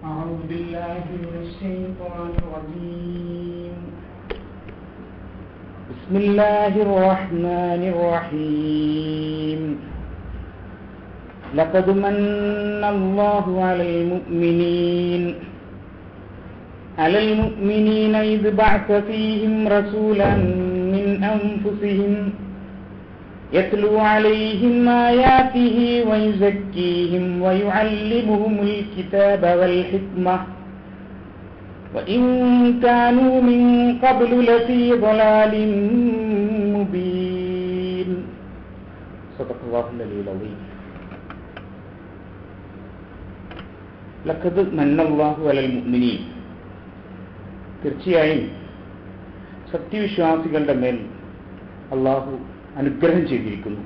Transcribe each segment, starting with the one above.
أعوذ بالله من الشيطان الرجيم بسم الله الرحمن الرحيم لقد من الله على المؤمنين على المؤمنين إذ بعث فيهم رسولا من أنفسهم يتلو عليهم آياته ويزكيهم ويعلمهم الكتاب والحكمة وإن كانوا من قبل لفي ضلال مبين صدق الله العلي العظيم لقد من الله على المؤمنين തീർച്ചയായും സത്യവിശ്വാസികളുടെ മേൽ അള്ളാഹു അനുഗ്രഹം ചെയ്തിരിക്കുന്നു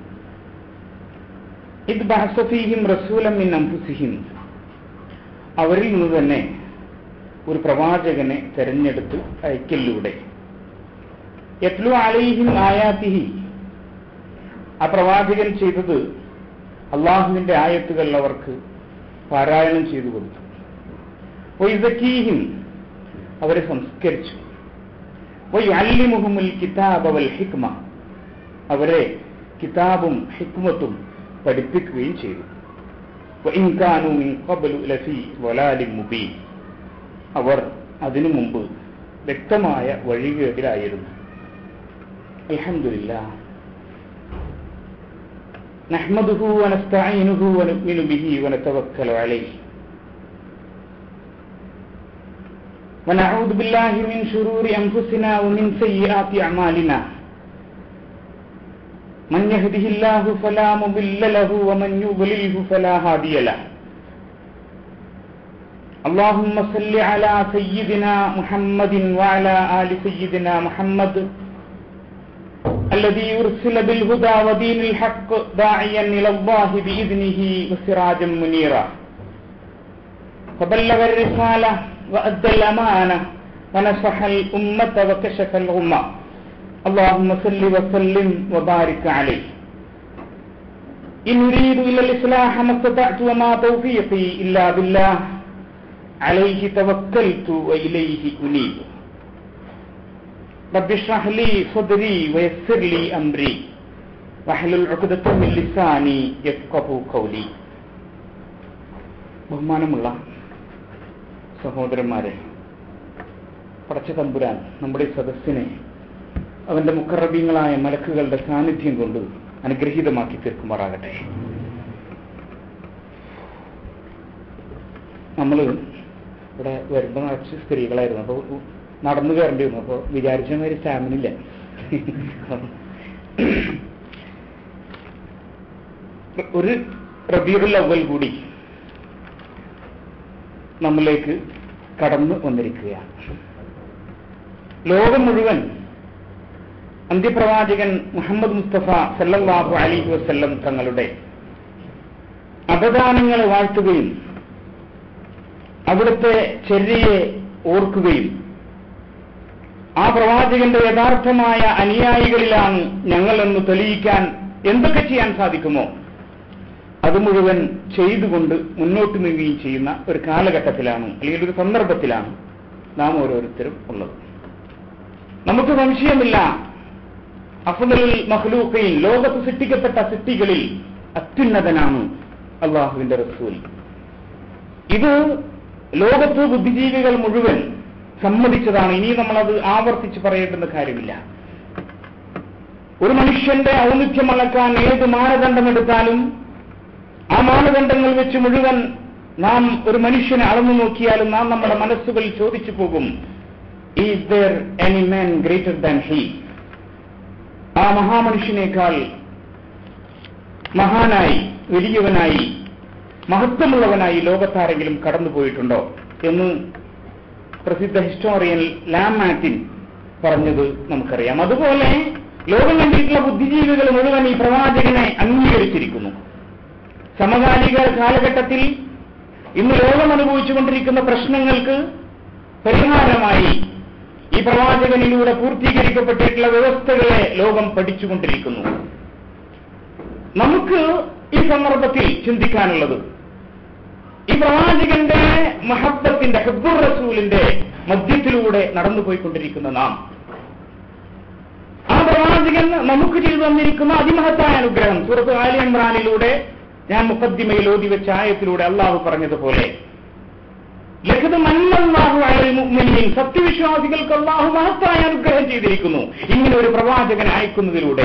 ഇത് ബഹസഫീഹിം റസൂലമിൻ അംഫുസിഹിം അവരിൽ നിന്ന് തന്നെ ഒരു പ്രവാചകനെ തെരഞ്ഞെടുത്ത് അയക്കലിലൂടെ എത്ലു അലൈഹിം ആയാത്തിഹി ആ പ്രവാചകൻ ചെയ്തത് അള്ളാഹുവിന്റെ ആയത്തുകൾ അവർക്ക് പാരായണം ചെയ്തു കൊടുത്തു ഒയ്സക്കീഹിം അവരെ സംസ്കരിച്ചു വയ്യല്ലിമുഹുമുൽ കിതാബ വൽ ഹിക്മ അവരെ കിതാബും ഹിക്മത്തും പഠിപ്പിക്കുകയും ചെയ്തു വഇൻകാനു മിൻ ഖബ്ലു ലഫി വലാലിൻ മുബീൻ അവർ അതിനു മുമ്പ് വ്യക്തമായ വഴികേടിലായിരുന്നു അൽഹംദുലില്ലാ نحمده ونستعينه ونؤمن به ونتوكل عليه ونعوذ بالله من شرور أنفسنا ومن سيئات أعمالنا من يهده الله فلا مضل له ومن يضلله فلا هادي له اللهم صل على سيدنا محمد وعلى آل سيدنا محمد الذي أرسل بالهدى ودين الحق داعيا إلى الله بإذنه وسراجا منيرا فبلغ الرسالة وأدى الأمانة ونصح الأمة وكشف الغمة اللهم صل وسلم وبارك عليه إن أريد إلا الإصلاح ما استطعت وما توفيقي إلا بالله عليه توكلت وإليه أنيب رب اشرح لي صدري ويسر لي أمري واحلل عقدة من لساني يفقه قولي ബഹുമാനമുള്ള സഹോദരന്മാരെ പടച്ച തമ്പുരാൻ നമ്മുടെ സദസ്സിനെ അവന്റെ മുക്കറബീങ്ങളായ മലക്കുകളുടെ സാന്നിധ്യം കൊണ്ട് അനുഗ്രഹീതമാക്കി തീർക്കുമാറാകട്ടെ നമ്മൾ ഇവിടെ വരുമ്പോൾ നിറച്ച് സ്ത്രീകളായിരുന്നു അപ്പോൾ നടന്നു കയറേണ്ടി വന്നു അപ്പോൾ വിചാരിച്ച മാതിരി സ്റ്റാമിനില്ല ഒരു റബീറുൽ അവൽ കൂടി നമ്മിലേക്ക് കടന്നു വന്നിരിക്കുകയാണ് ലോകം മുഴുവൻ അന്ത്യപ്രവാചകൻ മുഹമ്മദ് മുസ്തഫ സല്ലല്ലാഹു അലിഹി വസ്ല്ലം തങ്ങളുടെ അപദാനങ്ങളെ വാഴ്ത്തുകയും അവിടുത്തെ ചെര്യയെ ഓർക്കുകയും ആ പ്രവാചകന്റെ യഥാർത്ഥമായ അനുയായികളിലാണ് ഞങ്ങളെന്ന് തെളിയിക്കാൻ എന്തൊക്കെ ചെയ്യാൻ സാധിക്കുമോ അത് മുഴുവൻ ചെയ്തുകൊണ്ട് മുന്നോട്ട് നീങ്ങുകയും ചെയ്യുന്ന ഒരു കാലഘട്ടത്തിലാണ് അല്ലെങ്കിൽ ഒരു സന്ദർഭത്തിലാണ് നാം ഓരോരുത്തരും ഉള്ളത് നമുക്ക് സംശയമില്ല അഫ്ദലുൽ മഹ്ലൂഖയിൽ ലോകത്ത് സൃഷ്ടിക്കപ്പെട്ട സൃഷ്ടികളിൽ അത്യുന്നതനാണ് അള്ളാഹുവിന്റെ റസൂൽ ഇത് ലോകത്ത് ബുദ്ധിജീവികൾ മുഴുവൻ സമ്മതിച്ചതാണ് ഇനി നമ്മളത് ആവർത്തിച്ച് പറയേണ്ടുന്ന കാര്യമില്ല ഒരു മനുഷ്യന്റെ ഔന്നിത്യം അളക്കാൻ ഏത് മാനദണ്ഡം എടുത്താലും ആ മാനദണ്ഡങ്ങൾ വെച്ച് മുഴുവൻ നാം ഒരു മനുഷ്യനെ അളന്നു നോക്കിയാലും നാം നമ്മുടെ മനസ്സുകളിൽ ചോദിച്ചു പോകും is there any man greater than he ആ മഹാമനുഷ്യനേക്കാൾ മഹാനായി വലിയവനായി മഹത്വമുള്ളവനായി ലോകത്താരെങ്കിലും കടന്നുപോയിട്ടുണ്ടോ എന്ന് പ്രസിദ്ധ ഹിസ്റ്റോറിയൻ ലാമാറ്റിൻ പറഞ്ഞത് നമുക്കറിയാം അതുപോലെ ലോകം കണ്ടിട്ടുള്ള ബുദ്ധിജീവികൾ മുഴുവൻ ഈ പ്രവാചകനെ അംഗീകരിച്ചിരിക്കുന്നു സമകാലിക കാലഘട്ടത്തിൽ ഇന്ന് ലോകം അനുഭവിച്ചുകൊണ്ടിരിക്കുന്ന പ്രശ്നങ്ങൾക്ക് പരിഹാരമായി ഈ പ്രവാചകനിലൂടെ പൂർത്തീകരിക്കപ്പെട്ടിട്ടുള്ള വ്യവസ്ഥകളെ ലോകം പഠിച്ചുകൊണ്ടിരിക്കുന്നു നമുക്ക് ഈ സന്ദർഭത്തിൽ ചിന്തിക്കാനുള്ളത് ഈ പ്രവാചകന്റെ മഹബത്തിന്റെ ഹബ്ബുർ റസൂലിന്റെ മധ്യത്തിലൂടെ നടന്നുപോയിക്കൊണ്ടിരിക്കുന്ന നാം ആ പ്രവാചകൻ നമുക്ക് ചെയ്തു തന്നിരിക്കുന്ന അതിമഹത്തായ അനുഗ്രഹം സുഹൃത്ത് ആലി ഇമ്രാനിലൂടെ ഞാൻ മുഖദ്ദിമയിൽ ഓതി വെച്ച ആയത്തിലൂടെ അള്ളാഹു പറഞ്ഞതുപോലെ ലഖത് മന്നല്ലാഹു അലൽ മുഅ്മിനീൻ സത്യവിശ്വാസികൾക്ക് അള്ളാഹു മഹത്തായ അനുഗ്രഹം ചെയ്തിരിക്കുന്നു ഇങ്ങനെ ഒരു പ്രവാചകൻ അയക്കുന്നതിലൂടെ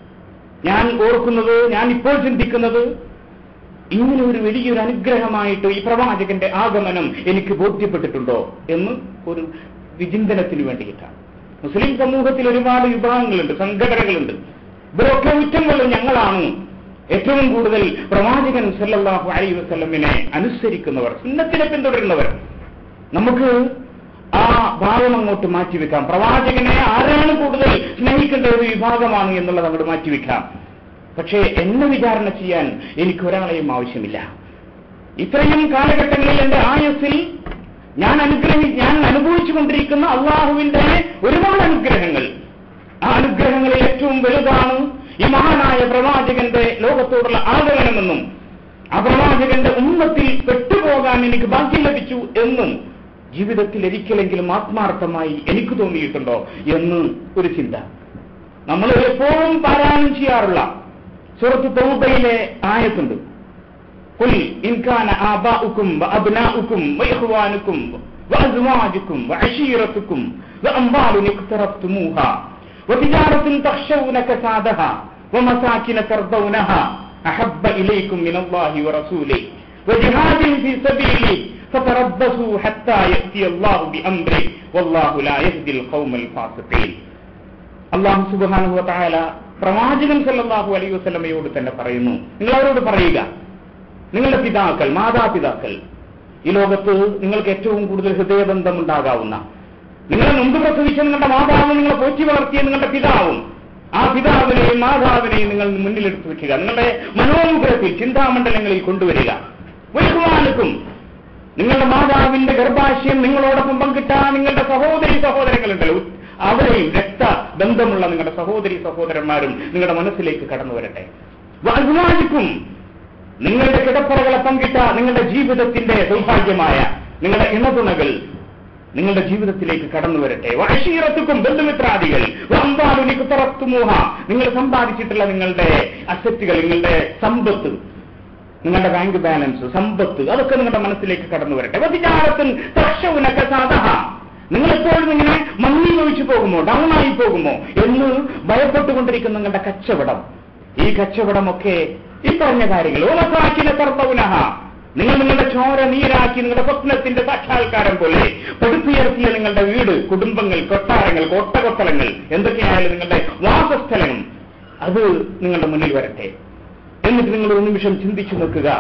ഞാൻ ഓർക്കുന്നത് ഞാൻ ഇപ്പോൾ ചിന്തിക്കുന്നത് ഇങ്ങനെ ഒരു വലിയൊരു അനുഗ്രഹമായിട്ട് ഈ പ്രവാചകന്റെ ആഗമനം എനിക്ക് ബോധ്യപ്പെട്ടിട്ടുണ്ടോ എന്ന് ഒരു വിചിന്തനത്തിന് വേണ്ടിയിട്ടാണ് മുസ്ലിം സമൂഹത്തിൽ ഒരുപാട് വിഭാഗങ്ങളുണ്ട് സംഘടനകളുണ്ട് ഇവരൊക്കെ ഉറ്റങ്ങളും ഞങ്ങളാണ് ഏറ്റവും കൂടുതൽ പ്രവാചകൻ സല്ലല്ലാഹു അലൈഹി വസല്ലമിനെ അനുസരിക്കുന്നവർ സുന്നത്തിനെ പിന്തുടരുന്നവർ നമുക്ക് ആ ഭാഗം അങ്ങോട്ട് മാറ്റിവെക്കാം പ്രവാചകനെ ആരാണ് കൂടുതൽ സ്നേഹിക്കേണ്ട ഒരു വിഭാഗമാണ് എന്നുള്ളത് അങ്ങോട്ട് മാറ്റിവെക്കാം പക്ഷേ എന്നെ വിചാരണ ചെയ്യാൻ എനിക്ക് ഒരാളെയും ആവശ്യമില്ല ഇത്രയും കാലഘട്ടങ്ങളിൽ എന്റെ ആയസ്സിൽ ഞാൻ അനുഗ്രഹി ഞാൻ അനുഭവിച്ചു കൊണ്ടിരിക്കുന്ന അള്ളാഹുവിന്റെ ഒരുപാട് അനുഗ്രഹങ്ങൾ ആ അനുഗ്രഹങ്ങളിൽ ഏറ്റവും വലുതാണ് ഈ മഹാനായ പ്രവാചകന്റെ ലോകത്തോടുള്ള ആദരണമെന്നും ആ പ്രവാചകന്റെ ഉമ്മത്തിൽ പെട്ടുപോകാൻ എനിക്ക് ഭാഗ്യം ലഭിച്ചു എന്നും ജീവിതത്തിൽ ഒരിക്കലെങ്കിലും ആത്മാർത്ഥമായി എനിക്ക് തോന്നിയിട്ടുണ്ടോ എന്ന് ഒരു ചിന്ത നമ്മൾ എപ്പോഴും പാരായണം ചെയ്യാറുള്ള സുഹൃത്ത് തൗബയിലെ ആയത്തുണ്ട് قل إن كان آباؤكم وأبناؤكم وإخوانكم وأزواجكم وعشيرتكم وأموال اقترفتموها وتجارة تخشون كسادها ومساكن ترضونها أحب إليكم من الله ورسوله وجهاد في سبيله فتربصوا حتى يأتي الله بأمره والله لا يهدي القوم الفاسقين അള്ളാഹു സുബാനു തായാല പ്രവാചകൻ സല്ലല്ലാഹു അലൈഹി വസല്ലമയോട് തന്നെ പറയുന്നു നിങ്ങൾ അവരോട് പറയുക നിങ്ങളുടെ പിതാക്കൾ മാതാപിതാക്കൾ ഈ ലോകത്ത് നിങ്ങൾക്ക് ഏറ്റവും കൂടുതൽ ഹൃദയബന്ധം ഉണ്ടാകാവുന്ന നിങ്ങളെ മുമ്പ് പ്രസവിച്ച നിങ്ങളുടെ മാതാവും നിങ്ങളെ പോറ്റി വളർത്തിയ നിങ്ങളുടെ പിതാവും ആ പിതാവിനെയും മാതാവിനെയും നിങ്ങൾ മുന്നിലെടുത്ത് വെക്കുക നിങ്ങളുടെ മനോമുഖരത്തിൽ ചിന്താമണ്ഡലങ്ങളിൽ കൊണ്ടുവരിക വൈകുവാനക്കും നിങ്ങളുടെ മാതാവിന്റെ ഗർഭാശയം നിങ്ങളോടൊപ്പം പങ്കിട്ട നിങ്ങളുടെ സഹോദരി സഹോദരങ്ങളുണ്ടല്ലോ അവരെയും രക്തബന്ധമുള്ള നിങ്ങളുടെ സഹോദരി സഹോദരന്മാരും നിങ്ങളുടെ മനസ്സിലേക്ക് കടന്നു വരട്ടെ വാൽകുമാരിക്കും നിങ്ങളുടെ കിടപ്പറകളെ പങ്കിട്ട നിങ്ങളുടെ ജീവിതത്തിന്റെ സൗഭാഗ്യമായ നിങ്ങളുടെ ഇണതുണകൾ നിങ്ങളുടെ ജീവിതത്തിലേക്ക് കടന്നു വരട്ടെ വഴശീറത്തുക്കും ബന്ധുമിത്രാദികൾ വമ്പാലുനിക്കുത്തറത്തുമൂഹ നിങ്ങൾ സമ്പാദിച്ചിട്ടുള്ള നിങ്ങളുടെ അസറ്റുകൾ നിങ്ങളുടെ സമ്പത്ത് നിങ്ങളുടെ ബാങ്ക് ബാലൻസ് സമ്പത്ത് അതൊക്കെ നിങ്ങളുടെ മനസ്സിലേക്ക് കടന്നു വരട്ടെ വധിചാരത്തിൽ തക്ഷവുനൊക്കെ സാധഹ നിങ്ങൾ എപ്പോഴും ഇങ്ങനെ മങ്ങി ഒഴിച്ചു പോകുമോ ഡൗൺ ആയി പോകുമോ എന്ന് ഭയപ്പെട്ടുകൊണ്ടിരിക്കുന്ന നിങ്ങളുടെ കച്ചവടം ഈ കച്ചവടമൊക്കെ ഈ പറഞ്ഞ കാര്യങ്ങൾ ഓമസാക്കിനെ സർവനഹ നിങ്ങൾ നിങ്ങളുടെ ചോര നീരാക്കി നിങ്ങളുടെ സ്വപ്നത്തിന്റെ സാക്ഷാത്കാരം പോലെ പടുത്തുയർത്തിയ നിങ്ങളുടെ വീട് കുടുംബങ്ങൾ കൊട്ടാരങ്ങൾ കോട്ടകൊത്തലങ്ങൾ എന്തൊക്കെയായാലും നിങ്ങളുടെ വാസസ്ഥലം അത് നിങ്ങളുടെ മുന്നിൽ വരട്ടെ എന്നിട്ട് നിങ്ങൾ ഒരു നിമിഷം ചിന്തിച്ചു നോക്കുക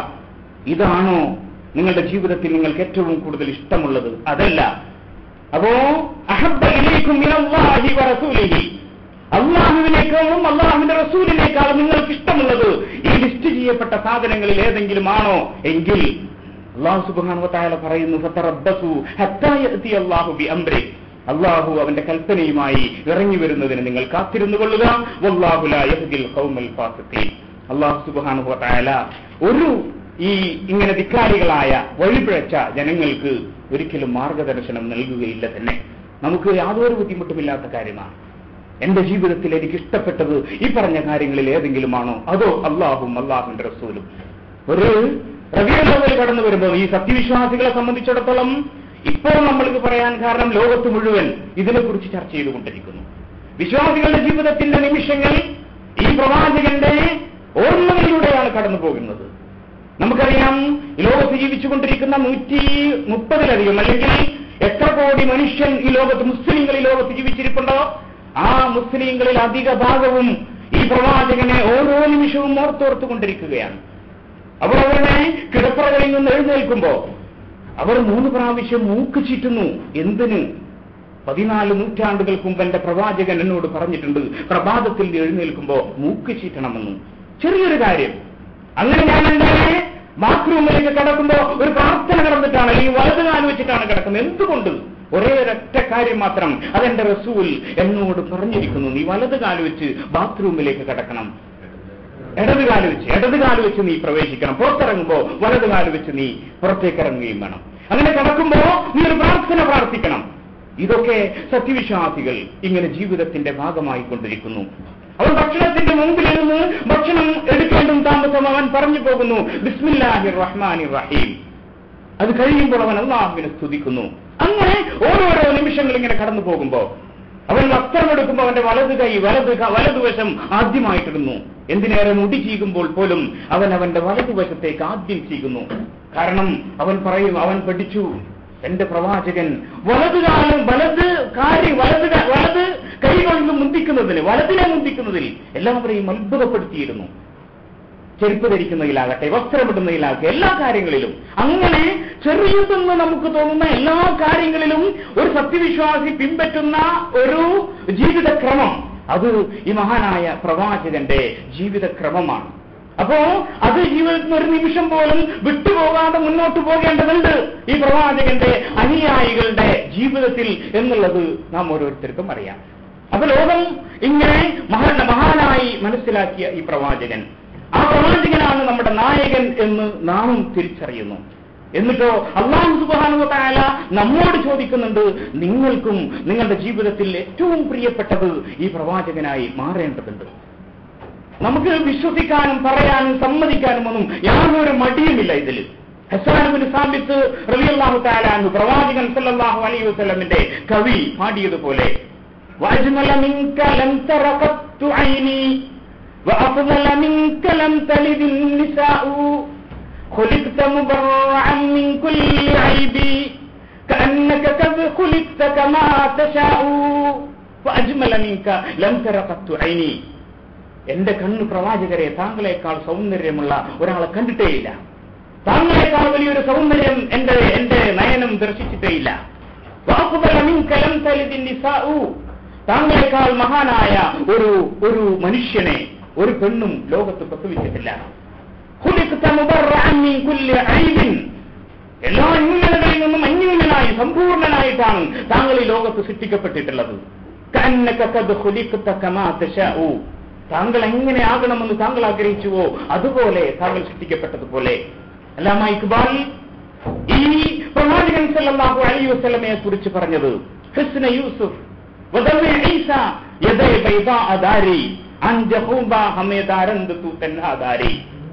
ഇതാണോ നിങ്ങളുടെ ജീവിതത്തിൽ നിങ്ങൾക്ക് ഏറ്റവും കൂടുതൽ ഇഷ്ടമുള്ളത് അതല്ല അപ്പോ അഹബ്ബ ഇലൈക്കും മിനല്ലാഹി വറസൂലിഹി അള്ളാഹുവിനേക്കാളും അള്ളാഹുവിന്റെ റസൂലിനേക്കാളും നിങ്ങൾക്ക് ഇഷ്ടമുള്ളത് ഈ ലിസ്റ്റ് ചെയ്യപ്പെട്ട സാധനങ്ങളിൽ ഏതെങ്കിലും ആണോ എങ്കിൽ അള്ളാഹു സുബാനുവത്തായ പറയുന്നു ഫത്തറബ്ബസു ഹത്താ യഅതി അല്ലാഹു ബി അംരി അള്ളാഹു അവന്റെ കൽപ്പനയുമായി ഇറങ്ങി വരുന്നതിന് നിങ്ങൾ കാത്തിരുന്നു കൊള്ളുക വല്ലാഹു ലാ യഹ്ദിൽ ഖൗമൽ ഫാസിഖീൻ അള്ളാഹു സുബാനുവത്തായ ഒരു ഈ ഇങ്ങനെ ധിക്കാരികളായ വഴിപിഴച്ച ജനങ്ങൾക്ക് ഒരിക്കലും മാർഗദർശനം നൽകുകയില്ല തന്നെ നമുക്ക് യാതൊരു ബുദ്ധിമുട്ടുമില്ലാത്ത കാര്യമാണ് എന്റെ ജീവിതത്തിൽ എനിക്ക് ഇഷ്ടപ്പെട്ടത് ഈ പറഞ്ഞ കാര്യങ്ങളിൽ ഏതെങ്കിലും ആണോ അതോ അള്ളാഹും അള്ളാഹുന്റെ റസൂലും ഒരു റബിയുള്ളവർ കടന്നു വരുമ്പോൾ ഈ സത്യവിശ്വാസികളെ സംബന്ധിച്ചിടത്തോളം ഇപ്പോൾ നമ്മൾക്ക് പറയാൻ കാരണം ലോകത്ത് മുഴുവൻ ഇതിനെക്കുറിച്ച് ചർച്ച ചെയ്തുകൊണ്ടിരിക്കുന്നു വിശ്വാസികളുടെ ജീവിതത്തിന്റെ നിമിഷങ്ങൾ ഈ പ്രവാചകന്റെ ഓർമ്മകളിലൂടെയാണ് കടന്നു പോകുന്നത് നമുക്കറിയാം ഈ ലോകത്ത് ജീവിച്ചുകൊണ്ടിരിക്കുന്ന നൂറ്റി മുപ്പതിലധികം അല്ലെങ്കിൽ എത്ര കോടി മനുഷ്യൻ ഈ ലോകത്ത് മുസ്ലിങ്ങൾ ഈ ലോകത്ത് ജീവിച്ചിരിപ്പുണ്ടോ ആ മുസ്ലിങ്ങളിൽ അധിക ഭാഗവും ഈ പ്രവാചകനെ ഓരോ നിമിഷവും ഓർത്തോർത്തുകൊണ്ടിരിക്കുകയാണ് അവർ അവരുടെ കിടപ്പറകളിൽ നിന്ന് എഴുന്നേൽക്കുമ്പോ അവർ മൂന്ന് പ്രാവശ്യം മൂക്ക് ചീറ്റുന്നു എന്തിന് പതിനാല് നൂറ്റാണ്ടുകൾക്ക് മുമ്പ് എന്റെ പ്രവാചകൻ എന്നോട് പറഞ്ഞിട്ടുണ്ട് പ്രഭാതത്തിൽ എഴുന്നേൽക്കുമ്പോ മൂക്ക് ചീറ്റണമെന്ന് ചെറിയൊരു കാര്യം അങ്ങനെ ഞാൻ എന്റെ ബാത്റൂമിലേക്ക് കിടക്കുമ്പോ ഒരു പ്രാർത്ഥന കിടന്നിട്ടാണ് അല്ലെങ്കിൽ വലത് കാല് വെച്ചിട്ടാണ് കിടക്കുന്നത് എന്തുകൊണ്ട് ഒരേ ഒരൊറ്റ കാര്യം മാത്രം അതെന്റെ റസൂൽ എന്നോട് പറഞ്ഞിരിക്കുന്നു നീ വലത് കാല് വെച്ച് ബാത്റൂമിലേക്ക് കിടക്കണം ഇടത് കാല് വെച്ച് ഇടത് കാല് വെച്ച് നീ പ്രവേശിക്കണം പുറത്തിറങ്ങുമ്പോ വലത് കാല് വെച്ച് നീ പുറത്തേക്ക് ഇറങ്ങുകയും വേണം അങ്ങനെ കിടക്കുമ്പോ നീ ഒരു പ്രാർത്ഥന പ്രാർത്ഥിക്കണം ഇതൊക്കെ സത്യവിശ്വാസികൾ ഇങ്ങനെ ജീവിതത്തിന്റെ ഭാഗമായി കൊണ്ടിരിക്കുന്നു അവൻ ഭക്ഷണത്തിന്റെ മുമ്പിൽ നിന്ന് ഭക്ഷണം എടുക്കേണ്ടും താമസം അവൻ പറഞ്ഞു പോകുന്നു ബിസ്മില്ലാഹിർ റഹ്മാനി റഹീം അത് കഴിയുമ്പോൾ അവൻ അള്ളാഹുവിനെ സ്തുതിക്കുന്നു അങ്ങനെ ഓരോരോ നിമിഷങ്ങൾ ഇങ്ങനെ കടന്നു പോകുമ്പോ അവൻ വസ്ത്രം എടുക്കുമ്പോൾ അവന്റെ വലത് കൈ വലത് ക- വലതുവശം ആദ്യമായിട്ടിടുന്നു എന്തിനേറെ മുടി ചീകുമ്പോൾ പോലും അവൻ അവന്റെ വലതുവശത്തേക്ക് ആദ്യം ചീകുന്നു കാരണം അവൻ പറയും അവൻ പഠിച്ചു എന്റെ പ്രവാചകൻ വലത് കാലം വലത് കാര്യം വലത് ക- വലത് കൈ കൊണ്ട് മുന്തിക്കുന്നതിന് വലതിനെ മുന്തിക്കുന്നതിൽ എല്ലാവരെയും അത്ഭുതപ്പെടുത്തിയിരുന്നു ചെരുപ്പ് ധരിക്കുന്നതിലാകട്ടെ വസ്ത്രമിടുന്നതിലാകട്ടെ എല്ലാ കാര്യങ്ങളിലും അങ്ങനെ ചെറിയതെന്ന് നമുക്ക് തോന്നുന്ന എല്ലാ കാര്യങ്ങളിലും ഒരു സത്യവിശ്വാസി പിൻപറ്റുന്ന ഒരു ജീവിതക്രമം അത് ഈ മഹാനായ പ്രവാചകന്റെ ജീവിതക്രമമാണ് അപ്പോ അത് ജീവിതത്തിൽ ഒരു നിമിഷം പോലും വിട്ടുപോകാതെ മുന്നോട്ട് പോകേണ്ടതുണ്ട് ഈ പ്രവാചകന്റെ അനുയായികളുടെ ജീവിതത്തിൽ എന്നുള്ളത് നാം ഓരോരുത്തർക്കും അറിയാം അപ്പൊ ലോകം ഇങ്ങനെ മഹാ മഹാനായി മനസ്സിലാക്കിയ ഈ പ്രവാചകൻ ആ പ്രവാചകനാണ് നമ്മുടെ നായകൻ എന്ന് നാമും തിരിച്ചറിയുന്നു എന്നിട്ടോ അള്ളാഹു സുബാനുവതായ നമ്മോട് ചോദിക്കുന്നുണ്ട് നിങ്ങൾക്കും നിങ്ങളുടെ ജീവിതത്തിൽ ഏറ്റവും പ്രിയപ്പെട്ടത് ഈ പ്രവാചകനായി മാറേണ്ടതുണ്ട് നമുക്ക് വിശ്വസിക്കാനും പറയാനും സമ്മതിക്കാനും ഒന്നും യാതൊരു മടിയുമില്ല ഇതിൽ ഹസാനുബിൻ സാബിത്ത് റളിയല്ലാഹു തആല അൻഹു പ്രവാചകൻ സല്ലല്ലാഹു അലൈഹി വസല്ലമിന്റെ കവി പാടിയതുപോലെ വഅജ്മല മിൻക ലം തറ ഖത്തു ഐനി وأفضل منك لم تلد النساء خلقت مبرعا من كل عيب كأنك قد خلقت كما تشاء وأجمل منك لم تر قط عيني എന്റെ കണ്ണ് പ്രവാചകരെ താങ്കളെക്കാൾ സൗന്ദര്യമുള്ള ഒരാളെ കണ്ടിട്ടേയില്ല താങ്കളെക്കാൾ വലിയൊരു സൗന്ദര്യം എന്റെ എന്റെ നയനം ദർശിച്ചിട്ടേയില്ല വാക്കുബല മിൻക ലം തലിദിൻ നിസാഉ. താങ്കളെക്കാൾ മഹാനായ ഒരു ഒരു മനുഷ്യനെ ഒരു പെണ്ണും ലോകത്ത് പ്രസവിച്ചിട്ടില്ല ഖുലിഖ്ത മുബർറഅൻ മിൻ കുല്ലി ഐബിൻ. എല്ലാ ന്യൂനതകളിൽ നിന്നും അന്യൂനനായി സമ്പൂർണനായിട്ടാണ് താങ്കൾ ഈ ലോകത്ത് സൃഷ്ടിക്കപ്പെട്ടിട്ടുള്ളത് കഅന്നക ഖദ് ഖുലിഖ്ത കമാ തശാഉ. താങ്കൾ എങ്ങനെ ആകണമെന്ന് താങ്കൾ ആഗ്രഹിച്ചുവോ അതുപോലെ താങ്കൾ സൃഷ്ടിക്കപ്പെട്ടതുപോലെ അല്ലാമ ഇക്ബാൽ ഈ പ്രവാചകൻ സല്ലല്ലാഹു അലൈഹി വസല്ലമയെ കുറിച്ച് പറഞ്ഞത് ഹുസ്ന യൂസുഫ് വദമി ഈസ യദൈ ബൈദാഅ ദാരി അൻ ജഹൂബ ഹമേദാരന്ദതു തൻഹാദാരി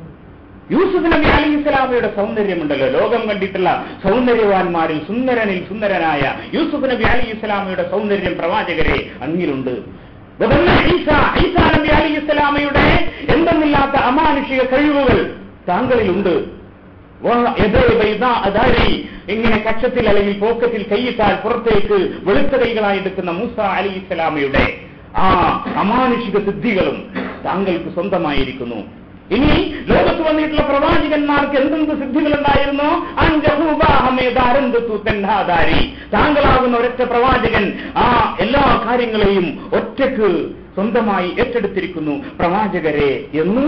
യൂസുഫ് നബി അലി ഇസ്ലാമയുടെ സൗന്ദര്യമുണ്ടല്ലോ ലോകം കണ്ടിട്ടുള്ള സൗന്ദര്യവാന്മാരിൽ സുന്ദരനിൽ സുന്ദരനായ യൂസുഫ് നബി അലി ഇസ്ലാമയുടെ സൗന്ദര്യം പ്രവാചകരെ അങ്ങിലുണ്ട് വദമി ഈസ ഈസാ നബി അലി ഇസ്ലാമയുടെ എന്തെന്നില്ലാത്ത അമാനുഷിക കഴിവുകൾ താങ്കളിലുണ്ട് വാ- യദേ ബൈദാ അദാരി. ഇങ്ങനെ കക്ഷത്തിൽ അല്ലെങ്കിൽ പോക്കറ്റിൽ കൈയിട്ടാൽ പുറത്തേക്ക് വെളുത്ത കൈകളായി എടുക്കുന്ന മൂസ അലി ഇസ്ലാമയുടെ ആ അമാനുഷിക സിദ്ധികളും താങ്കൾക്ക് സ്വന്തമായിരിക്കുന്നു ഇനി ലോകത്ത് വന്നിട്ടുള്ള പ്രവാചകന്മാർക്ക് എന്തെന്ത് സിദ്ധികൾ ഉണ്ടായിരുന്നു അഞ്ചഹൂബാഹമേദാരന്ദാരി താങ്കളാകുന്ന ഒരൊറ്റ പ്രവാചകൻ ആ എല്ലാ കാര്യങ്ങളെയും ഒറ്റക്ക് സ്വന്തമായി ഏറ്റെടുത്തിരിക്കുന്നു പ്രവാചകരെ എന്ന്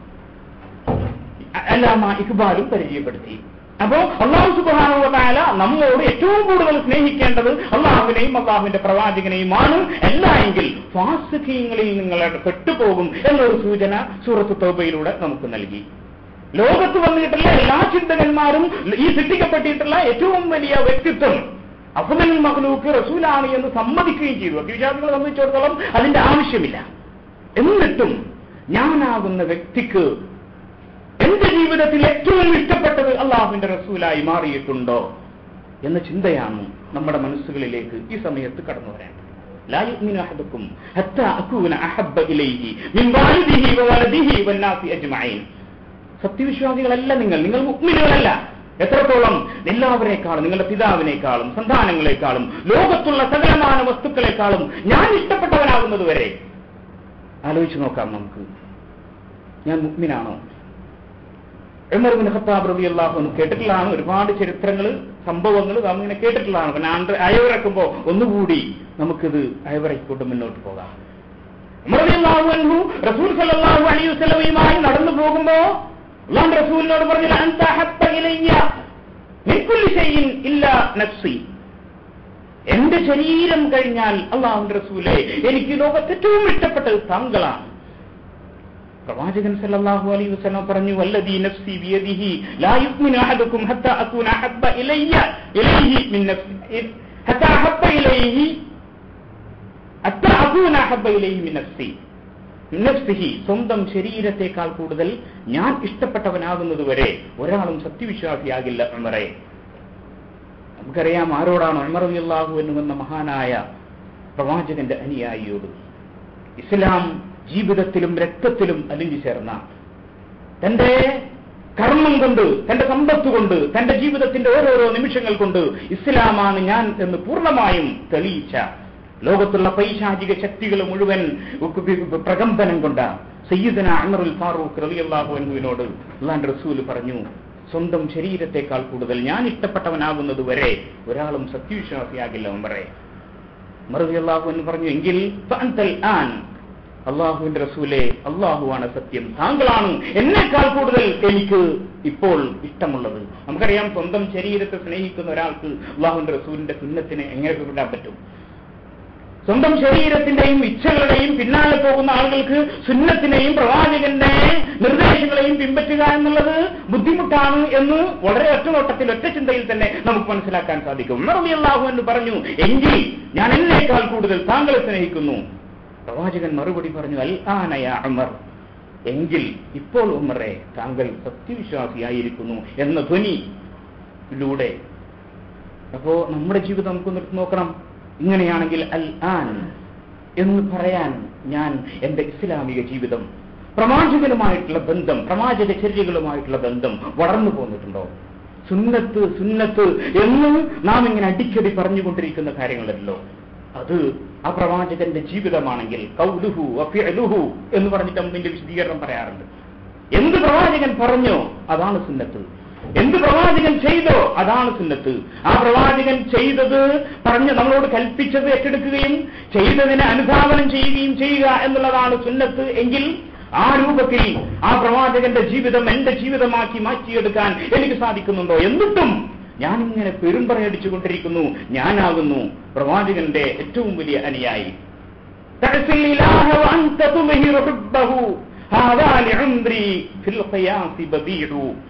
അല്ലാമ ഇക്ബാലും പരിചയപ്പെടുത്തി അപ്പോ അള്ളാഹു സുബാനുവതായ നമ്മോട് ഏറ്റവും കൂടുതൽ സ്നേഹിക്കേണ്ടത് അള്ളാഹുവിനെയും അള്ളാഹുവിന്റെ പ്രവാചകനെയുമാണ് അല്ല എങ്കിൽ ഫാസിഖീങ്ങളിൽ നിങ്ങൾ പെട്ടുപോകും എന്നൊരു സൂചന സൂറത്ത് തോബയിലൂടെ നമുക്ക് നൽകി ലോകത്ത് വന്നിട്ടുള്ള എല്ലാ ചിന്തകന്മാരും ഈ സൃഷ്ടിക്കപ്പെട്ടിട്ടുള്ള ഏറ്റവും വലിയ വ്യക്തിത്വം അഫ്ദൽ മഹ്ലൂക്ക് റസൂലാണ് എന്ന് സമ്മതിക്കുകയും ചെയ്തു വിശ്വാസികളെ സംബന്ധിച്ചിടത്തോളം അതിന്റെ ആവശ്യമില്ല എന്നിട്ടും ഞാനാകുന്ന വ്യക്തിക്ക് എന്റെ ജീവിതത്തിൽ ഏറ്റവും ഇഷ്ടപ്പെട്ടത് അള്ളാഹുവിന്റെ റസൂലായി മാറിയിട്ടുണ്ടോ എന്ന ചിന്തയാണ് നമ്മുടെ മനസ്സുകളിലേക്ക് ഈ സമയത്ത് കടന്നു വരേണ്ടത് لا يؤمن أحدكم حتى أكون أحب إليه من والده وولده والناس أجمعين സത്യവിശ്വാസികളല്ല നിങ്ങൾ നിങ്ങൾ മുക്മിനുകളല്ല എത്രത്തോളം എല്ലാവരെക്കാളും നിങ്ങളുടെ പിതാവിനേക്കാളും സന്താനങ്ങളെക്കാളും ലോകത്തുള്ള സകലമാന വസ്തുക്കളെക്കാളും ഞാൻ ഇഷ്ടപ്പെട്ടവനാകുന്നത് വരെ ആലോചിച്ച് നോക്കാം നമുക്ക് ഞാൻ മുക്മിനാണോ ഉമർബിൻ ഖത്താബ് റബി അള്ളാഹു കേട്ടിട്ടുള്ളതാണ് ഒരുപാട് ചരിത്രങ്ങൾ സംഭവങ്ങൾ നാം ഇങ്ങനെ കേട്ടിട്ടുള്ളതാണ് പിന്നെ ആണ്ട് അയവിറക്കുമ്പോ ഒന്നുകൂടി നമുക്കിത് അയവിറക്കിക്കൊണ്ട് മുന്നോട്ട് പോകാം ഉമർ റളിയല്ലാഹു അൻഹു റസൂൽ സല്ലല്ലാഹു അലൈഹി വസല്ലമയുമായി നടന്നു പോകുമ്പോ അള്ളാഹു റസൂലിനോട് പറഞ്ഞു അൻത ഹബ്ബ ഇലയ്യ മിൻ കുല്ലി ഷൈഇൻ ഇല്ലാ നഫ്സി എന്റെ ശരീരം കഴിഞ്ഞാൽ അള്ളാഹുന്റെ റസൂലെ എനിക്ക് ലോകത്ത് ഏറ്റവും ഇഷ്ടപ്പെട്ടത് താങ്കളാണ് പ്രവാചകൻ സല്ലല്ലാഹു അലൈഹി വസല്ലം പറഞ്ഞു വല്ലദീ നഫ്സി ബിയദിഹി ലാ യുഅ്മിനു അഹദുക്കും ഹത്താ അകൂന അഹബ്ബ ഇലയ്യ ഇലൈഹി മിൻ നഫ്സി ഹത്താ അഹബ്ബ ഇലൈഹി ഹത്താ അകൂന അഹബ്ബ ഇലൈഹി മിൻ നഫ്സി നഫ്സിഹി സ്വന്തം ശരീരത്തെക്കാൾ കൂടുതൽ ഞാൻ ഇഷ്ടപ്പെട്ടവനാകുന്നത് വരെ ഒരാളും സത്യവിശ്വാസിയാകില്ല ഉമറെ നമുക്കറിയാം ആരോടാണ് ഉമർ റളിയല്ലാഹു അൻഹു എന്ന മഹാനായ പ്രവാചകന്റെ അനുയായിയോട് ഇസ്ലാം ജീവിതത്തിലും രക്തത്തിലും അലിഞ്ഞു ചേർന്ന തന്റെ കർമ്മം കൊണ്ട് തന്റെ സമ്പത്ത് കൊണ്ട് തന്റെ ജീവിതത്തിന്റെ ഓരോരോ നിമിഷങ്ങൾ കൊണ്ട് ഇസ്ലാമാണ് ഞാൻ എന്ന് പൂർണ്ണമായും തെളിയിച്ച ലോകത്തുള്ള പൈശാചിക ശക്തികൾ മുഴുവൻ പ്രകമ്പനം കൊണ്ട സയ്യിദന അമറുൽ ഫാറൂഖ് റളിയല്ലാഹു അൻഹുവിനോട് അള്ളാന്റെ റസൂൽ പറഞ്ഞു സ്വന്തം ശരീരത്തെക്കാൾ കൂടുതൽ ഞാൻ ഇഷ്ടപ്പെട്ടവനാകുന്നത് വരെ ഒരാളും സത്യവിശ്വാസിയാകില്ല ഉമറെ മറുപടി എന്ന് പറഞ്ഞു എങ്കിൽ ഫഅൻതൽ ആൻ അള്ളാഹുവിന്റെ റസൂലെ അള്ളാഹുവാണ് സത്യം താങ്കളാണ് എന്നെക്കാൾ കൂടുതൽ എനിക്ക് ഇപ്പോൾ ഇഷ്ടമുള്ളത് നമുക്കറിയാം സ്വന്തം ശരീരത്തെ സ്നേഹിക്കുന്ന ഒരാൾക്ക് അള്ളാഹുവിന്റെ റസൂലിന്റെ സുന്നത്തിന് എങ്ങനെ വിടാൻ പറ്റും സ്വന്തം ശരീരത്തിന്റെയും ഇച്ഛകളുടെയും പിന്നാലെ പോകുന്ന ആളുകൾക്ക് സുന്നത്തിനെയും പ്രവാചകന്റെ നിർദ്ദേശങ്ങളെയും പിൻപറ്റുക എന്നുള്ളത് ബുദ്ധിമുട്ടാണ് എന്ന് വളരെ ഒറ്റനോട്ടത്തിൽ ഒറ്റ ചിന്തയിൽ തന്നെ നമുക്ക് മനസ്സിലാക്കാൻ സാധിക്കും ഉമർ അള്ളാഹു എന്ന് പറഞ്ഞു എങ്കിൽ ഞാൻ എന്നേക്കാൾ കൂടുതൽ താങ്കളെ സ്നേഹിക്കുന്നു പ്രവാചകൻ മറുപടി പറഞ്ഞു അൽ ആനയ ഉമർ എങ്കിൽ ഇപ്പോൾ ഉമറെ താങ്കൾ സത്യവിശ്വാസിയായിരിക്കുന്നു എന്ന ധ്വനിയിലൂടെ അപ്പോ നമ്മുടെ ജീവിതം നമുക്കൊന്ന് എടുത്ത് നോക്കണം ഇങ്ങനെയാണെങ്കിൽ അൽ ആൻ എന്ന് പറയാൻ ഞാൻ എന്റെ ഇസ്ലാമിക ജീവിതം പ്രവാചകനുമായിട്ടുള്ള ബന്ധം പ്രവാചക ചര്യകളുമായിട്ടുള്ള ബന്ധം വളർന്നു പോന്നിട്ടുണ്ടോ സുന്നത്ത് സുന്നത്ത് എന്ന് നാം ഇങ്ങനെ അടിക്കടി പറഞ്ഞുകൊണ്ടിരിക്കുന്ന കാര്യങ്ങളല്ലോ അത് ആ പ്രവാചകന്റെ ജീവിതമാണെങ്കിൽ കൗലുഹു അഫിഅലുഹു എന്ന് പറഞ്ഞിട്ട് അതിന്റെ വിശദീകരണം പറയാറുണ്ട് എന്ത് പ്രവാചകൻ പറഞ്ഞോ അതാണ് സുന്നത്ത് എന്ത് പ്രവാചകൻ ചെയ്തോ അതാണ് സുന്നത്ത് ആ പ്രവാചകൻ ചെയ്തത് പറഞ്ഞ് നമ്മളോട് കൽപ്പിച്ചത് ഏറ്റെടുക്കുകയും ചെയ്തതിനെ അനുധാവനം ചെയ്യുകയും ചെയ്യുക എന്നുള്ളതാണ് സുന്നത്ത് എങ്കിൽ ആ രൂപത്തിൽ ആ പ്രവാചകന്റെ ജീവിതം എന്റെ ജീവിതമാക്കി മാറ്റിയെടുക്കാൻ എനിക്ക് സാധിക്കുന്നുണ്ടോ എന്നിട്ടും ഞാനിങ്ങനെ പെരുമ്പറയടിച്ചുകൊണ്ടിരിക്കുന്നു ഞാനാകുന്നു പ്രവാചകന്റെ ഏറ്റവും വലിയ അനുയായി تعصي الإله وأنت تظهر حبه هذا لعمري في القياس بديع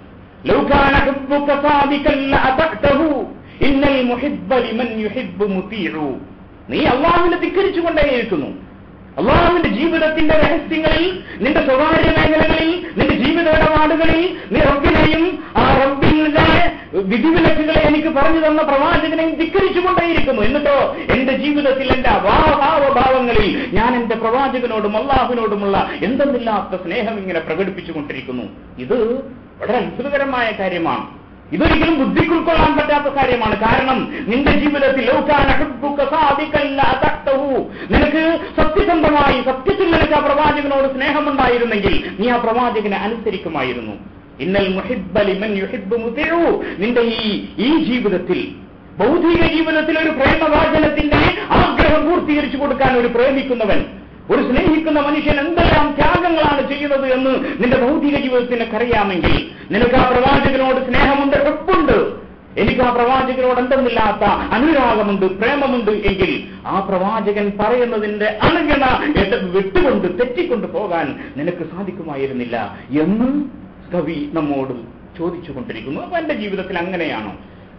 لو كان حبك صادقا لأطعته إن المحب لمن يحب مطيع നീ അള്ളാഹുവിനെ ധിക്കരിച്ചുകൊണ്ടേയിരിക്കുന്നു അള്ളാഹുവിന്റെ ജീവിതത്തിന്റെ രഹസ്യങ്ങളിൽ നിന്റെ സ്വകാര്യ മേഖലകളിൽ നിന്റെ ജീവിത ഇടപാടുകളിൽ നീ റബ്ബിനെയും ആ റബ്ബിന്റെ വിധിവിലക്കുകളെ എനിക്ക് പറഞ്ഞു തന്ന പ്രവാചകനെയും ധിക്കരിച്ചുകൊണ്ടേയിരിക്കുന്നു എന്നിട്ടോ എന്റെ ജീവിതത്തിൽ എന്റെ അഭാവഭാവങ്ങളിൽ ഞാൻ എന്റെ പ്രവാചകനോടും അള്ളാഹുവിനോടുമുള്ള എന്തെന്നില്ലാത്ത സ്നേഹം ഇങ്ങനെ പ്രകടിപ്പിച്ചുകൊണ്ടിരിക്കുന്നു ഇത് വളരെ അത്ഭുതകരമായ കാര്യമാണ് ഇതൊരിക്കലും ബുദ്ധിക്ക് ഉൾക്കൊള്ളാൻ പറ്റാത്ത കാര്യമാണ് കാരണം നിന്റെ ജീവിതത്തിൽ ലൗകാന ഹുബ്ബുക സാദിഖല്ല അതഖ്തഹു. നിനക്ക് സത്യസന്ധമായി സത്യത്തിൽ നിനക്ക് ആ പ്രവാചകനോട് സ്നേഹമുണ്ടായിരുന്നെങ്കിൽ നീ ആ പ്രവാചകനെ അനുസരിക്കുമായിരുന്നു ഇന്നൽ മുഹിബ്ബ ലിമൻ യുഹിബ്ബു മുതിഉ. നിന്റെ ഈ ഈ ജീവിതത്തിൽ ഭൗതിക ജീവിതത്തിൽ ഒരു പ്രേമവാചനത്തിന്റെ ആഗ്രഹം പൂർത്തീകരിച്ചു കൊടുക്കാൻ ഒരു പ്രേമിക്കുന്നവൻ ഒരു സ്നേഹിക്കുന്ന മനുഷ്യൻ എന്തെല്ലാം ത്യാഗങ്ങളാണ് ചെയ്യുന്നത് എന്ന് നിന്റെ ഭൗതിക ജീവിതത്തിൽ നിനക്കറിയാമെങ്കിൽ നിനക്ക് ആ പ്രവാചകനോട് സ്നേഹമുണ്ട് ഹെപ്പുണ്ട് എനിക്ക് ആ പ്രവാചകനോട് എന്തെന്നില്ലാത്ത അനുരാഗമുണ്ട് പ്രേമമുണ്ട് എങ്കിൽ ആ പ്രവാചകൻ പറയുന്നതിന്റെ അണുകണ വിട്ടുകൊണ്ട് തെറ്റിക്കൊണ്ട് പോകാൻ നിനക്ക് സാധിക്കുമായിരുന്നില്ല എന്ന് കവി നമ്മോട് ചോദിച്ചുകൊണ്ടിരിക്കുന്നു അപ്പൊ എന്റെ ജീവിതത്തിൽ അങ്ങനെയാണോ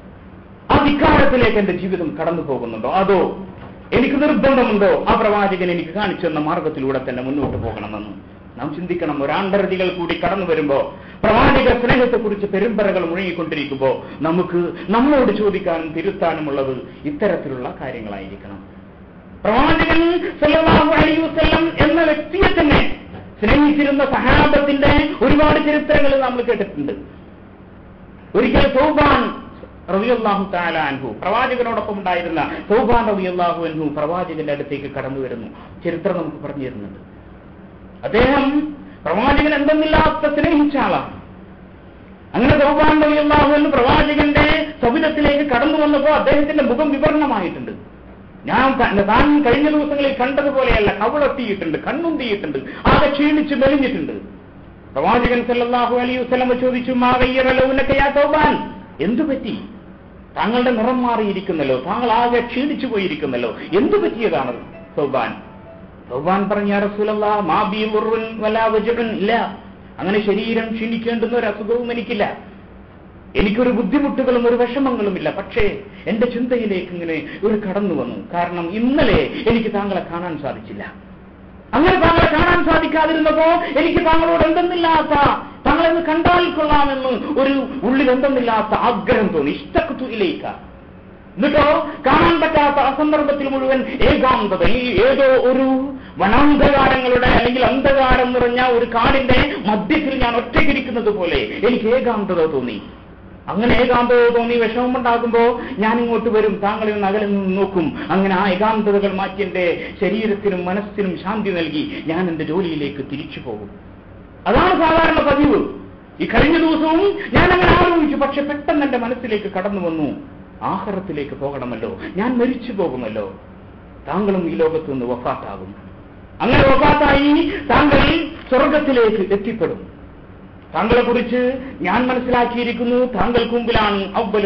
ആ ധിക്കാരത്തിലേക്ക് എന്റെ ജീവിതം കടന്നു പോകുന്നുണ്ടോ അതോ എനിക്ക് നിർബന്ധമുണ്ടോ ആ പ്രവാചകൻ എനിക്ക് കാണിച്ചു തന്ന മാർഗത്തിലൂടെ തന്നെ മുന്നോട്ട് പോകണമെന്ന് നാം ചിന്തിക്കണം ഒരാണ്ടരതികൾ കൂടി കടന്നു വരുമ്പോ പ്രവാചക സ്നേഹത്തെക്കുറിച്ച് പെരുമ്പറകൾ മുഴുകിക്കൊണ്ടിരിക്കുമ്പോ നമുക്ക് നമ്മളോട് ചോദിക്കാനും തിരുത്താനുമുള്ളത് ഇത്തരത്തിലുള്ള കാര്യങ്ങളായിരിക്കണം പ്രവാചകൻ സല്ലല്ലാഹു അലൈഹി വസല്ലം എന്ന വ്യക്തിയെ തന്നെ സ്നേഹിച്ചിരുന്ന സഹാബത്തിന്റെ ഒരുപാട് ചരിത്രങ്ങൾ നമ്മൾ കേട്ടിട്ടുണ്ട് ഒരിക്കൽ സൗബാൻ റബിയല്ലാഹു താല അൻഹു പ്രവാചകനോടൊപ്പം ഉണ്ടായിരുന്ന സൗബാൻ റബിയല്ലാഹു അൻഹു പ്രവാചകന്റെ അടുത്തേക്ക് കടന്നു വരുന്നു ചരിത്രം നമുക്ക് പറഞ്ഞു തരുന്നുണ്ട് അദ്ദേഹം പ്രവാചകൻ എന്തെന്നില്ലാത്ത സ്നേഹിച്ച ആളാണ് അങ്ങനെ സൗബാൻ റബിയല്ലാഹു അൻഹു പ്രവാചകന്റെ സവിധത്തിലേക്ക് കടന്നു വന്നപ്പോൾ അദ്ദേഹത്തിന്റെ മുഖം വിവരണമായിട്ടുണ്ട് ഞാൻ ക- താൻ കഴിഞ്ഞ ദിവസങ്ങളിൽ കണ്ടതുപോലെയല്ല കവളത്തിയിട്ടുണ്ട് കണ്ണുന്തിയിട്ടുണ്ട് ആകെ ക്ഷീണിച്ച് മെലിഞ്ഞിട്ടുണ്ട് പ്രവാചകൻ സല്ലല്ലാഹു അലൈഹി വസല്ലം ചോദിച്ചു മാ ഗയ്യറ ലൗനക യാ തൗബാൻ എന്തു പറ്റി താങ്കളുടെ നിറം മാറിയിരിക്കുന്നല്ലോ താങ്കൾ ആകെ ക്ഷീണിച്ചു പോയിരിക്കുന്നല്ലോ എന്തു പറ്റിയതാണ് സൗബാൻ സൗബാൻ പറഞ്ഞ റസൂലല്ലാ മാ ബി മുറുൻ വലാ വജുൻ ഇല്ല അങ്ങനെ ശരീരം ക്ഷീണിക്കേണ്ടുന്ന ഒരു അസുഖവും എനിക്കില്ല എനിക്കൊരു ബുദ്ധിമുട്ടുകളും ഒരു വിഷമങ്ങളുമില്ല പക്ഷേ എന്റെ ചിന്തയിലേക്ക് ഇങ്ങനെ ഒരു കടന്നു വന്നു കാരണം ഇന്നലെ എനിക്ക് താങ്കളെ കാണാൻ സാധിച്ചില്ല അങ്ങനെ താങ്കളെ കാണാൻ സാധിക്കാതിരുന്നപ്പോ എനിക്ക് താങ്കളോട് എന്തെന്നില്ലാത്ത താങ്കളെന്ന് കണ്ടാൽ കൊള്ളാമെന്ന് ഒരു ഉള്ളിൽ എന്തെന്നില്ലാത്ത ആഗ്രഹം തോന്നി ഇഷ്ടക്കുത്തുയിലേക്ക എന്നിട്ടോ കാണാൻ പറ്റാത്ത ആ സന്ദർഭത്തിൽ മുഴുവൻ ഏകാന്തത ഈ ഏതോ ഒരു വനാന്ധകാരങ്ങളുടെ അല്ലെങ്കിൽ അന്ധകാരം നിറഞ്ഞ ഒരു കാടിന്റെ മധ്യത്തിൽ ഞാൻ ഒറ്റയ്ക്കിരിക്കുന്നത് പോലെ എനിക്ക് ഏകാന്തത തോന്നി അങ്ങനെ ഏകാന്തത തോന്നി വിഷമമുണ്ടാകുമ്പോ ഞാൻ ഇങ്ങോട്ട് വരും താങ്കളെ ഒന്ന് അകലിൽ നിന്ന് നോക്കും അങ്ങനെ ആ ഏകാന്തതകൾ മാറ്റി എന്റെ ശരീരത്തിനും മനസ്സിനും ശാന്തി നൽകി ഞാൻ എന്റെ ജോലിയിലേക്ക് തിരിച്ചു പോകും അതാണ് സാധാരണ പതിവ് ഈ കഴിഞ്ഞ ദിവസവും ഞാൻ അങ്ങനെ ആലോചിച്ചു പക്ഷെ പെട്ടെന്ന് എന്റെ മനസ്സിലേക്ക് കടന്നു വന്നു ആഹാരത്തിലേക്ക് പോകണമല്ലോ ഞാൻ മരിച്ചു പോകുമല്ലോ താങ്കളും ഈ ലോകത്ത് നിന്ന് വഫാത്താകും അങ്ങനെ വഫാത്തായി താങ്കൾ സ്വർഗത്തിലേക്ക് എത്തിപ്പെടും താങ്കളെ കുറിച്ച് ഞാൻ മനസ്സിലാക്കിയിരിക്കുന്നു താങ്കൾക്ക് മുമ്പിലാണ്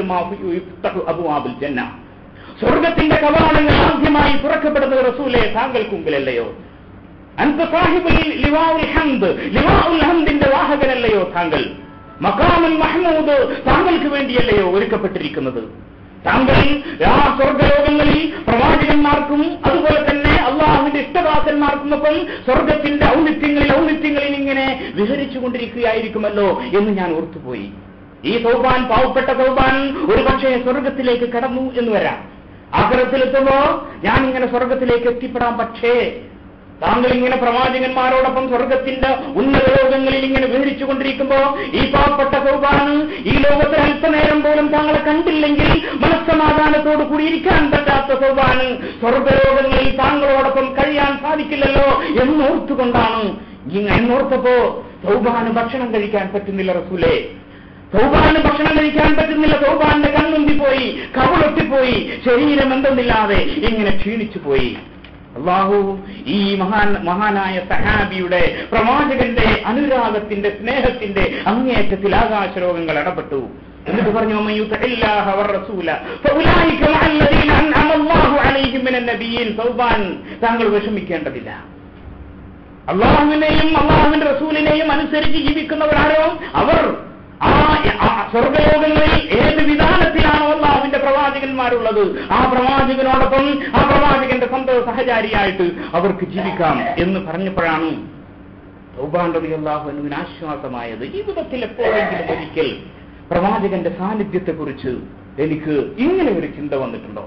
അബുവാബുൽ ജന്ന സ്വർഗത്തിന്റെ കവാടങ്ങൾ ആദ്യമായി തുറക്കപ്പെടുന്നത് റസൂലെ താങ്കൾക്ക് മുമ്പിലല്ലയോ അൻത സാഹിബുൽ ലിവാഉൽ ഹംദ് ലിവാഉൽ ഹംദിന്റെ വാഹകനല്ലയോ താങ്കൾ മക്കാമുൽ മഹ്മൂദ് താങ്കൾക്ക് വേണ്ടിയല്ലയോ ഒരുക്കപ്പെട്ടിരിക്കുന്നത് താങ്കൾ ആ സ്വർഗലോകങ്ങളിൽ പ്രവാചകന്മാർക്കും അതുപോലെ തന്നെ അള്ളാഹുവിന്റെ ഇഷ്ടദാസന്മാർക്കുമൊപ്പം സ്വർഗത്തിന്റെ ഔന്നിത്യങ്ങളിൽ ഔന്നിത്യങ്ങളിൽ ഇങ്ങനെ വിഹരിച്ചു കൊണ്ടിരിക്കുകയായിരിക്കുമല്ലോ എന്ന് ഞാൻ ഓർത്തുപോയി ഈ സൗബാൻ പാവപ്പെട്ട സൗബാൻ ഒരു പക്ഷേ സ്വർഗത്തിലേക്ക് കടന്നു എന്ന് വരാം ആഗ്രഹത്തിലെത്തുമ്പോ ഞാൻ ഇങ്ങനെ സ്വർഗത്തിലേക്ക് എത്തിപ്പെടാം പക്ഷേ താങ്കൾ ഇങ്ങനെ പ്രവാചകന്മാരോടൊപ്പം സ്വർഗത്തിന്റെ ഉന്നത ലോകങ്ങളിൽ ഇങ്ങനെ വിഹരിച്ചു കൊണ്ടിരിക്കുമ്പോ ഈ പാവപ്പെട്ട സൗബാന് ഈ ലോകത്തിൽ അല്പനേരം പോലും താങ്കളെ കണ്ടില്ലെങ്കിൽ മനസ്സമാധാനത്തോട് കൂടി ഇരിക്കാൻ പറ്റാത്ത സൗബാന് സ്വർഗലോകങ്ങളിൽ താങ്കളോടൊപ്പം കഴിയാൻ സാധിക്കില്ലല്ലോ എന്നോർത്തുകൊണ്ടാണ് ഇങ്ങനെ എന്നോർത്തപ്പോ സൗബാന് ഭക്ഷണം കഴിക്കാൻ പറ്റുന്നില്ല റസൂലേ സൗബാന് ഭക്ഷണം കഴിക്കാൻ പറ്റുന്നില്ല സൗബാന്റെ കണ്ണുന്തിപ്പോയി കവളൊട്ടിപ്പോയി ശരീരം എന്തെന്നില്ലാതെ ഇങ്ങനെ ക്ഷീണിച്ചു പോയി അള്ളാഹു ഈ മഹാൻ മഹാനായ സഹാബിയുടെ പ്രവാചകന്റെ അനുരാഗത്തിന്റെ സ്നേഹത്തിന്റെ അങ്ങേയറ്റത്തിൽ ആകാശരോഗങ്ങൾ ഇടപെട്ടു എന്നിട്ട് പറഞ്ഞു "വമൻ യുതിഇല്ലാഹ വറസൂല ഫഉലൈക മഅല്ലദീന അൻഅമ അല്ലാഹു അലൈഹിം മിനൻ നബിയ്യീൻ." സൗബാൻ താങ്കൾ വിഷമിക്കേണ്ടതില്ല അള്ളാഹുവിനെയും അള്ളാഹുവിന്റെ റസൂലിനെയും അനുസരിച്ച് ജീവിക്കുന്നവരാരോ അവർ ആ ആ സ്വർഗലോകങ്ങളിൽ ഏത് വിധാനത്തിലാണോ അള്ളാഹുവിന്റെ പ്രവാചകന്മാരുള്ളത് ആ പ്രവാചകനോടൊപ്പം ആ പ്രവാചകന്റെ സ്വന്തം സഹചാരിയായിട്ട് അവർക്ക് ജീവിക്കാം എന്ന് പറഞ്ഞപ്പോഴാണ് സൗബാണ്ടതിയല്ലാഹുവിന് ആശ്വാസമായത് ജീവിതത്തിൽ എപ്പോഴെങ്കിലും ഒരിക്കൽ പ്രവാചകന്റെ സാന്നിധ്യത്തെ കുറിച്ച് എനിക്ക് ഇങ്ങനെ ഒരു ചിന്ത വന്നിട്ടുണ്ടോ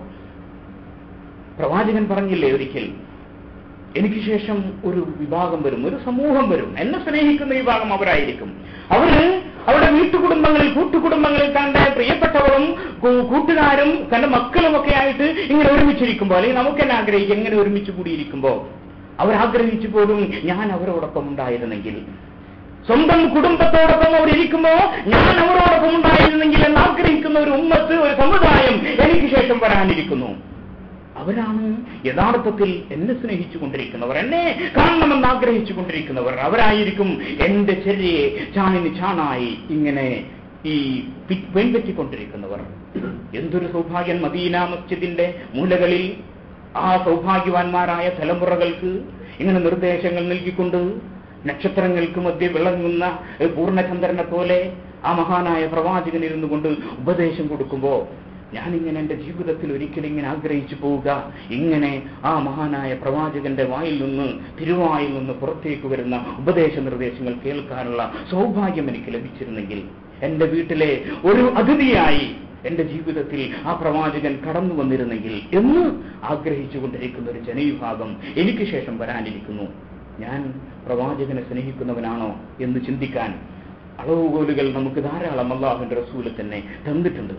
പ്രവാചകൻ പറഞ്ഞില്ലേ ഒരിക്കൽ എനിക്ക് ശേഷം ഒരു വിഭാഗം വരും ഒരു സമൂഹം വരും എന്നെ സ്നേഹിക്കുന്ന വിഭാഗം അവരായിരിക്കും അവര് അവരുടെ വീട്ടുകുടുംബങ്ങളിൽ കൂട്ടുകുടുംബങ്ങളിൽ തന്റെ പ്രിയപ്പെട്ടവരും കൂ- കൂട്ടുകാരും തന്റെ മക്കളും ഒക്കെ ആയിട്ട് ഇങ്ങനെ ഒരുമിച്ചിരിക്കുമ്പോൾ അല്ലെങ്കിൽ നമുക്ക് തന്നെ ആഗ്രഹിക്കും എങ്ങനെ ഒരുമിച്ച് കൂടിയിരിക്കുമ്പോ അവരാഗ്രഹിച്ചു പോലും ഞാൻ അവരോടൊപ്പം ഉണ്ടായിരുന്നെങ്കിൽ സ്വന്തം കുടുംബത്തോടൊപ്പം അവർ ഇരിക്കുമ്പോ ഞാൻ അവരോടൊപ്പം ഉണ്ടായിരുന്നെങ്കിൽ എന്ന് ആഗ്രഹിക്കുന്ന ഒരു ഉമ്മത്ത് ഒരു സമുദായം എനിക്ക് ശേഷം വരാനിരിക്കുന്നു അവരാണ് യഥാർത്ഥത്തിൽ എന്നെ സ്നേഹിച്ചു കൊണ്ടിരിക്കുന്നവർ എന്നെ കാണണമെന്ന് ആഗ്രഹിച്ചു കൊണ്ടിരിക്കുന്നവർ അവരായിരിക്കും എന്റെ ചെറിയെ ചാണിന് ചാണായി ഇങ്ങനെ ഈ പി- വെൺപറ്റിക്കൊണ്ടിരിക്കുന്നവർ എന്തൊരു സൗഭാഗ്യം മദീന മസ്ജിദിന്റെ മൂലകളിൽ ആ സൗഭാഗ്യവാന്മാരായ തലമുറകൾക്ക് ഇങ്ങനെ നിർദ്ദേശങ്ങൾ നൽകിക്കൊണ്ട് നക്ഷത്രങ്ങൾക്ക് മധ്യ വിളങ്ങുന്ന ഏ, പൂർണ്ണചന്ദ്രനെ പോലെ ആ മഹാനായ പ്രവാചകൻ ഇരുന്നു കൊണ്ട് ഉപദേശം കൊടുക്കുമ്പോ ഞാനിങ്ങനെ എന്റെ ജീവിതത്തിൽ ഒരിക്കലും ഇങ്ങനെ ആഗ്രഹിച്ചു പോവുക ഇങ്ങനെ ആ മഹാനായ പ്രവാചകന്റെ വായിൽ നിന്ന് തിരുവായിൽ നിന്ന് പുറത്തേക്ക് വരുന്ന ഉപദേശ നിർദ്ദേശങ്ങൾ കേൾക്കാനുള്ള സൗഭാഗ്യം എനിക്ക് ലഭിച്ചിരുന്നെങ്കിൽ എന്റെ വീട്ടിലെ ഒരു അതിഥിയായി എന്റെ ജീവിതത്തിൽ ആ പ്രവാചകൻ കടന്നു വന്നിരുന്നെങ്കിൽ എന്ന് ആഗ്രഹിച്ചു കൊണ്ടിരിക്കുന്ന ഒരു ജനവിഭാഗം എനിക്ക് ശേഷം വരാനിരിക്കുന്നു ഞാൻ പ്രവാചകനെ സ്നേഹിക്കുന്നവനാണോ എന്ന് ചിന്തിക്കാൻ അളവുകോലുകൾ നമുക്ക് ധാരാളം അള്ളാഹുവിന്റെ റസൂല് തന്നെ തന്നിട്ടുണ്ട്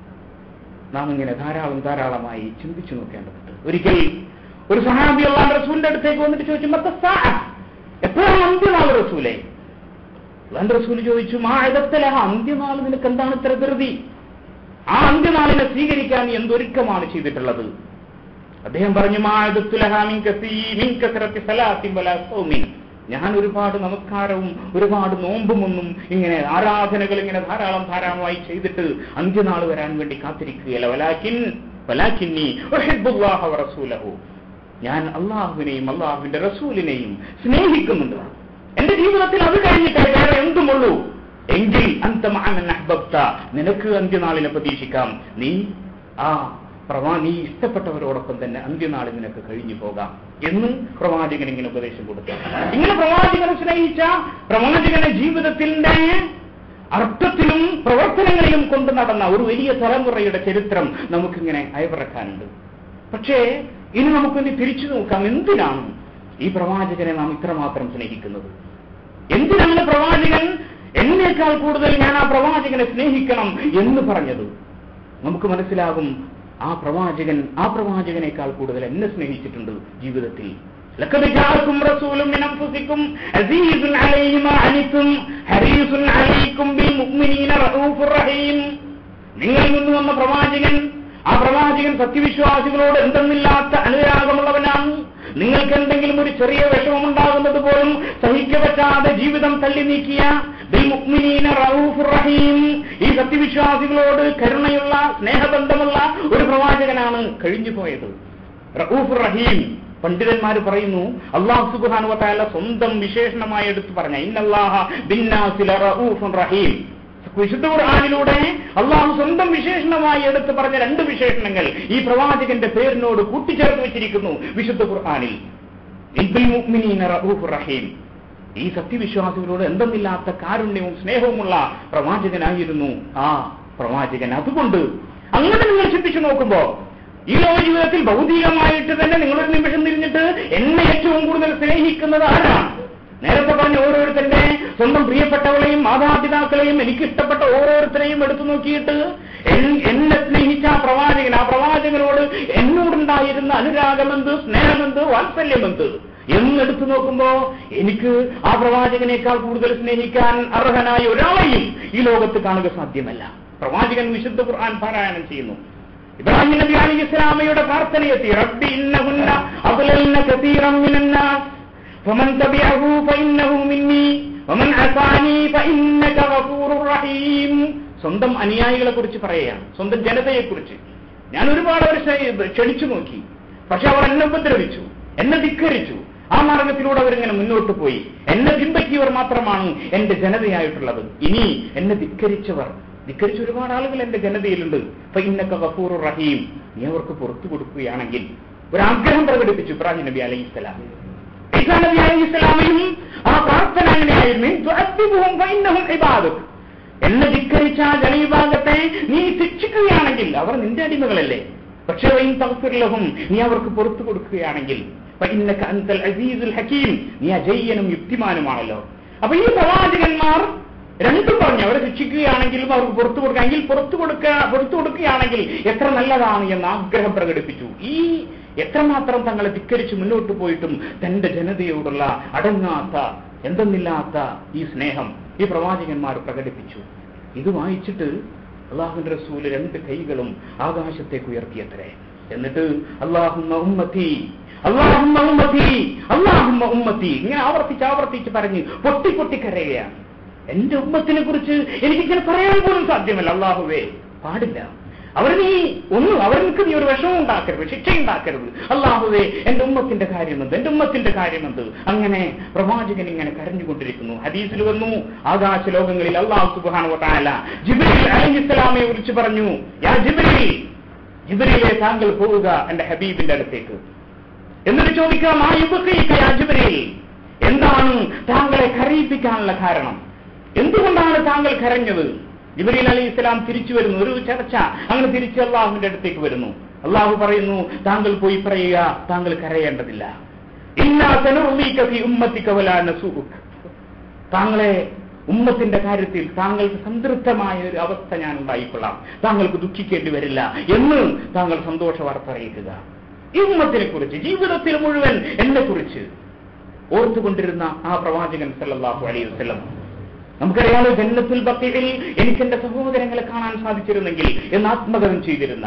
നാം ഇങ്ങനെ ധാരാളം ധാരാളമായി ചിന്തിച്ചു നോക്കേണ്ടതുണ്ട് ഒരിക്കൽ ഒരു സഹാബി അള്ളാഹ് റസൂലിന്റെ അടുത്തേക്ക് വന്നിട്ട് ചോദിച്ചു മത്ത എപ്പോഴാണ് അന്ത്യനാൾ റസൂലെ അള്ളാഹ് റസൂൽ ചോദിച്ചു മാ എതത്തലഹ അന്ത്യനാൾ നിനക്ക് എന്താണ് ഇത്ര ധൃതി ആ അന്ത്യനാളിനെ സ്വീകരിക്കാൻ നീ എന്തൊരുക്കമാണ് ചെയ്തിട്ടുള്ളത് അദ്ദേഹം പറഞ്ഞു മാ എതത്തുലഹ മിൻ കസീ- മിൻ കസറത്തി സലാത്തിൻ വലാ സൗമിൻ ഞാൻ ഒരുപാട് നമസ്കാരവും ഒരുപാട് നോമ്പുമൊന്നും ഇങ്ങനെ ആരാധനകൾ ഇങ്ങനെ ധാരാളം ധാരാളമായി ചെയ്തിട്ട് അന്ത്യനാൾ വരാൻ വേണ്ടി കാത്തിരിക്കുകയല്ല വലാക്കിൻ വലാക്കിന്നി ഉഹിബ്ബുല്ലാഹ വറസൂലഹു ഞാൻ അള്ളാഹുവിനെയും അള്ളാഹുവിന്റെ റസൂലിനെയും സ്നേഹിക്കുന്നുണ്ട് എന്റെ ജീവിതത്തിൽ അത് കഴിഞ്ഞിട്ടേ വേറെ എന്തുമുള്ളൂ എങ്കിൽ അന്തമാനൻ അഹ്ബബ്ത നിനക്ക് അന്ത്യനാളിനെ പ്രതീക്ഷിക്കാം നീ ആ പ്രവാ നീ ഇഷ്ടപ്പെട്ടവരോടൊപ്പം തന്നെ അന്ത്യനാളിൽ നിനക്ക് കഴിഞ്ഞു പോകാം എന്ന് പ്രവാചകൻ ഇങ്ങനെ ഉപദേശം കൊടുത്തു ഇങ്ങനെ പ്രവാചകനെ സ്നേഹിച്ച പ്രവാചകനെ ജീവിതത്തിന്റെ അർത്ഥത്തിലും പ്രവർത്തനങ്ങളിലും കൊണ്ടു നടന്ന ഒരു വലിയ തലമുറയുടെ ചരിത്രം നമുക്കിങ്ങനെ അയവിറക്കാനുണ്ട് പക്ഷേ ഇനി നമുക്കൊന്ന് തിരിച്ചു നോക്കാം എന്തിനാണ് ഈ പ്രവാചകനെ നാം ഇത്രമാത്രം സ്നേഹിക്കുന്നത് എന്തിനാണ് പ്രവാചകൻ എന്നേക്കാൾ കൂടുതൽ ഞാൻ ആ പ്രവാചകനെ സ്നേഹിക്കണം എന്ന് പറഞ്ഞത് നമുക്ക് മനസ്സിലാകും ആ പ്രവാചകൻ ആ പ്രവാചകനേക്കാൾ കൂടുതൽ എന്നെ സ്നേഹിച്ചിട്ടുണ്ട് ജീവിതത്തിൽ لقد جاءكم رسول من انفسكم عزيز عليه ما عنتم حريص عليكم بالمؤمنين رؤوف رحيم നിങ്ങൾ നിന്ന് വന്ന പ്രവാചകൻ ആ പ്രവാചകൻ സത്യവിശ്വാസികളോട് എന്തെന്നില്ലാത്ത അനുരാഗമുള്ളവനാണ് നിങ്ങൾക്ക് എന്തെങ്കിലും ഒരു ചെറിയ വിഷമമുണ്ടാകുന്നത് പോലും സഹിക്കപറ്റാതെ ജീവിതം തള്ളി നീക്കിയ ബിൽ മുഅ്മിനീന റഊഫുർ റഹീം ഈ സത്യവിശ്വാസികളോട് കരുണയുള്ള സ്നേഹബന്ധമുള്ള ഒരു പ്രവാചകനാണ് കഴിഞ്ഞു പോയത് റഊഫുർ റഹീം പണ്ഡിതന്മാർ പറയുന്നു അള്ളാഹു സുബ്ഹാനഹു വ തആല സ്വന്തം വിശേഷണമായി എടുത്തു പറഞ്ഞ ഇന്നല്ലാഹ ബിന്നാസില റഊഫുർ റഹീം വിശുദ്ധ ഖുർആനിലൂടെ അള്ളാഹു സ്വന്തം വിശേഷണമായി എടുത്തു പറഞ്ഞ രണ്ട് വിശേഷണങ്ങൾ ഈ പ്രവാചകന്റെ പേരിനോട് കൂട്ടിച്ചേർത്ത് വെച്ചിരിക്കുന്നു വിശുദ്ധ ഖുർആനിൽ ഇബ്ബിൽ മുഅ്മിനീന റഊഫുർ റഹീം ഈ സത്യവിശ്വാസികളോട് എന്തെന്നില്ലാത്ത കാരുണ്യവും സ്നേഹവുമുള്ള പ്രവാചകനായിരുന്നു ആ പ്രവാചകൻ അതുകൊണ്ട് അങ്ങനെ നിങ്ങൾ ചിന്തിച്ചു നോക്കുമ്പോ ഈ ലോക ജീവിതത്തിൽ ഭൗതികമായിട്ട് തന്നെ നിങ്ങളൊരു നിമിഷം തിരിഞ്ഞിട്ട് എന്നെ ഏറ്റവും കൂടുതൽ സ്നേഹിക്കുന്നത് ആരാണ് നേരത്തെ പറഞ്ഞ ഓരോരുത്തരുടെ സ്വന്തം പ്രിയപ്പെട്ടവളെയും മാതാപിതാക്കളെയും എനിക്ക് ഇഷ്ടപ്പെട്ട ഓരോരുത്തരെയും എടുത്തു നോക്കിയിട്ട് എൻ- എന്നെ സ്നേഹിച്ച ആ പ്രവാചകൻ ആ പ്രവാചകനോട് എന്നോടുണ്ടായിരുന്ന അനുരാഗമെന്ത് സ്നേഹമെന്ത് വാത്സല്യമെന്ത് എന്നെടുത്തു നോക്കുമ്പോ എനിക്ക് ആ പ്രവാചകനേക്കാൾ കൂടുതൽ സ്നേഹിക്കാൻ അർഹനായ ഒരാളെയും ഈ ലോകത്ത് കാണുക സാധ്യമല്ല പ്രവാചകൻ വിശുദ്ധ ഖുർആൻ പാരായണം ചെയ്യുന്നു ഇബ്രാഹിം നബി അലി ഇസ്ലാമയുടെ പ്രാർത്ഥനയെത്തി റബ്ബി ഇന്നഹുന്ന അദ്ലൽന കസീറൻ മിനന്നാസ് فمن تبعه فإنه مني ومن عصاني فإنك غفور رحيم സ്വന്തം അനുയായികളെ കുറിച്ച് പറയുകയാണ് സ്വന്തം ജനതയെ കുറിച്ച് ഞാൻ ഒരുപാട് അവരെ ക്ഷ- ക്ഷണിച്ചു നോക്കി പക്ഷെ അവർ എന്നെ ഉപദ്രവിച്ചു എന്നെ ധിക്കരിച്ചു ആ മാർഗത്തിലൂടെ അവരിങ്ങനെ മുന്നോട്ട് പോയി എന്നെ പിൻപറ്റിയവർ മാത്രമാണ് എന്റെ ജനതയായിട്ടുള്ളത് ഇനി എന്നെ ധിക്കരിച്ചവർ ധിക്കരിച്ച ഒരുപാട് ആളുകൾ എന്റെ ജനതയിലുണ്ട് അപ്പൊ ഇന്നൊക്കെ ഗഫൂർ റഹീം നീ അവർക്ക് പുറത്തു കൊടുക്കുകയാണെങ്കിൽ ഒരാഗ്രഹം പ്രകടിപ്പിച്ചു ഇബ്രാഹിം നബി അലൈഹി സ്വലാം ഈസാ നബി അലൈഹി സ്വലാമയും ആ പ്രാർത്ഥന അങ്ങനെയായിരുന്നു തുഅദ്ദിബുഹും ഫഇന്നഹും ഇബാദുക് എന്നെ ധിക്കരിച്ച ആ ജനവിഭാഗത്തെ നീ ശിക്ഷിക്കുകയാണെങ്കിൽ അവർ നിന്റെ അടിമകളല്ലേ പക്ഷേ വൈൻ തഗ്ഫിർലഹും നീ അവർക്ക് പുറത്തു കൊടുക്കുകയാണെങ്കിൽ ഫഇന്നക അൻതൽ അസീസുൽ ഹകീം നീ അജയ്യനും യുക്തിമാനുമാണല്ലോ അപ്പൊ ഈ പ്രവാചകന്മാർ രണ്ടും പറഞ്ഞു അവരെ ശിക്ഷിക്കുകയാണെങ്കിലും അവർക്ക് പുറത്തു കൊടുക്കുകയെങ്കിൽ പുറത്തു കൊടുക്കുക പുറത്തു കൊടുക്കുകയാണെങ്കിൽ എത്ര നല്ലതാണ് എന്ന് ആഗ്രഹം പ്രകടിപ്പിച്ചു ഈ എത്രമാത്രം തങ്ങളെ ധിക്കരിച്ച് മുന്നോട്ട് പോയിട്ടും തന്റെ ജനതയോടുള്ള അടങ്ങാത്ത എന്തെന്നില്ലാത്ത ഈ സ്നേഹം ഈ പ്രവാചകന്മാർ പ്രകടിപ്പിച്ചു ഇത് വായിച്ചിട്ട് അള്ളാഹുവിന്റെ റസൂല് രണ്ട് കൈകളും ആകാശത്തേക്ക് ഉയർത്തിയത്രേ എന്നിട്ട് അള്ളാഹുമ്മ ഉമ്മത്തി അള്ളാഹുമ്മ ഉമ്മത്തി അള്ളാഹുമ്മ ഉമ്മത്തി ഇങ്ങനെ ആവർത്തിച്ച് ആവർത്തിച്ച് പറഞ്ഞ് പൊട്ടി പൊട്ടി കരയുകയാണ് എന്റെ ഉമ്മത്തിനെ കുറിച്ച് എനിക്കിങ്ങനെ പറയാൻ പോലും സാധ്യമല്ല അള്ളാഹുവേ പാടില്ല അവർ നീ ഒന്നും അവർക്ക് നീ ഒരു വിഷമം ഉണ്ടാക്കരുത് ശിക്ഷ ഉണ്ടാക്കരുത് അള്ളാഹുവേ എന്റെ ഉമ്മത്തിന്റെ കാര്യമെന്ത് എന്റെ ഉമ്മത്തിന്റെ കാര്യമെന്ത് അങ്ങനെ പ്രവാചകൻ ഇങ്ങനെ കരഞ്ഞുകൊണ്ടിരിക്കുന്നു ഹദീസിൽ വന്നു ആകാശ ലോകങ്ങളിൽ അള്ളാഹു സുബാനുവട്ടാല ജിബ്രീൽ അലഹിസ്സലാമെ കുറിച്ച് പറഞ്ഞു യാ ജിബ്രീൽ ജിബ്രീലെ താങ്കൾ പോവുക എന്റെ ഹബീബിന്റെ അടുത്തേക്ക് എന്നിട്ട് ചോദിക്കാം ആ യുബക്കൈക്ക് യാ ജിബ്രീൽ എന്താണ് താങ്കളെ കരയിപ്പിക്കാനുള്ള കാരണം എന്തുകൊണ്ടാണ് താങ്കൾ കരഞ്ഞത് ജിബരീൽ അലി ഇസ്ലാം തിരിച്ചു വരുന്നു ഒരു ചർച്ച അങ്ങനെ തിരിച്ച് അള്ളാഹുവിന്റെ അടുത്തേക്ക് വരുന്നു അള്ളാഹു പറയുന്നു താങ്കൾ പോയി പറയുക താങ്കൾ കരയേണ്ടതില്ല ഇന്നാ തനുർമീക ഫീ ഉമ്മത്തിക വലാ നസൂഖ് താങ്കളെ ഉമ്മത്തിന്റെ കാര്യത്തിൽ താങ്കൾക്ക് സംതൃപ്തമായ ഒരു അവസ്ഥ ഞാൻ ഉണ്ടായിക്കൊള്ളാം താങ്കൾക്ക് ദുഃഖിക്കേണ്ടി വരില്ല എന്ന് താങ്കൾ സന്തോഷ വാർത്ത അറിയിക്കുക ഈ ഉമ്മത്തിനെ കുറിച്ച് ജീവിതത്തിൽ മുഴുവൻ എന്നെ കുറിച്ച് ഓർത്തുകൊണ്ടിരുന്ന ആ പ്രവാചകൻ സല്ലല്ലാഹു അലൈഹി വസല്ലം നമുക്കറിയാലോ ജന്നത്തുൽ ബക്കയിൽ എനിക്ക് എന്റെ സഹോദരങ്ങളെ കാണാൻ സാധിച്ചിരുന്നെങ്കിൽ എന്ന് ആത്മകഥം ചെയ്തിരുന്ന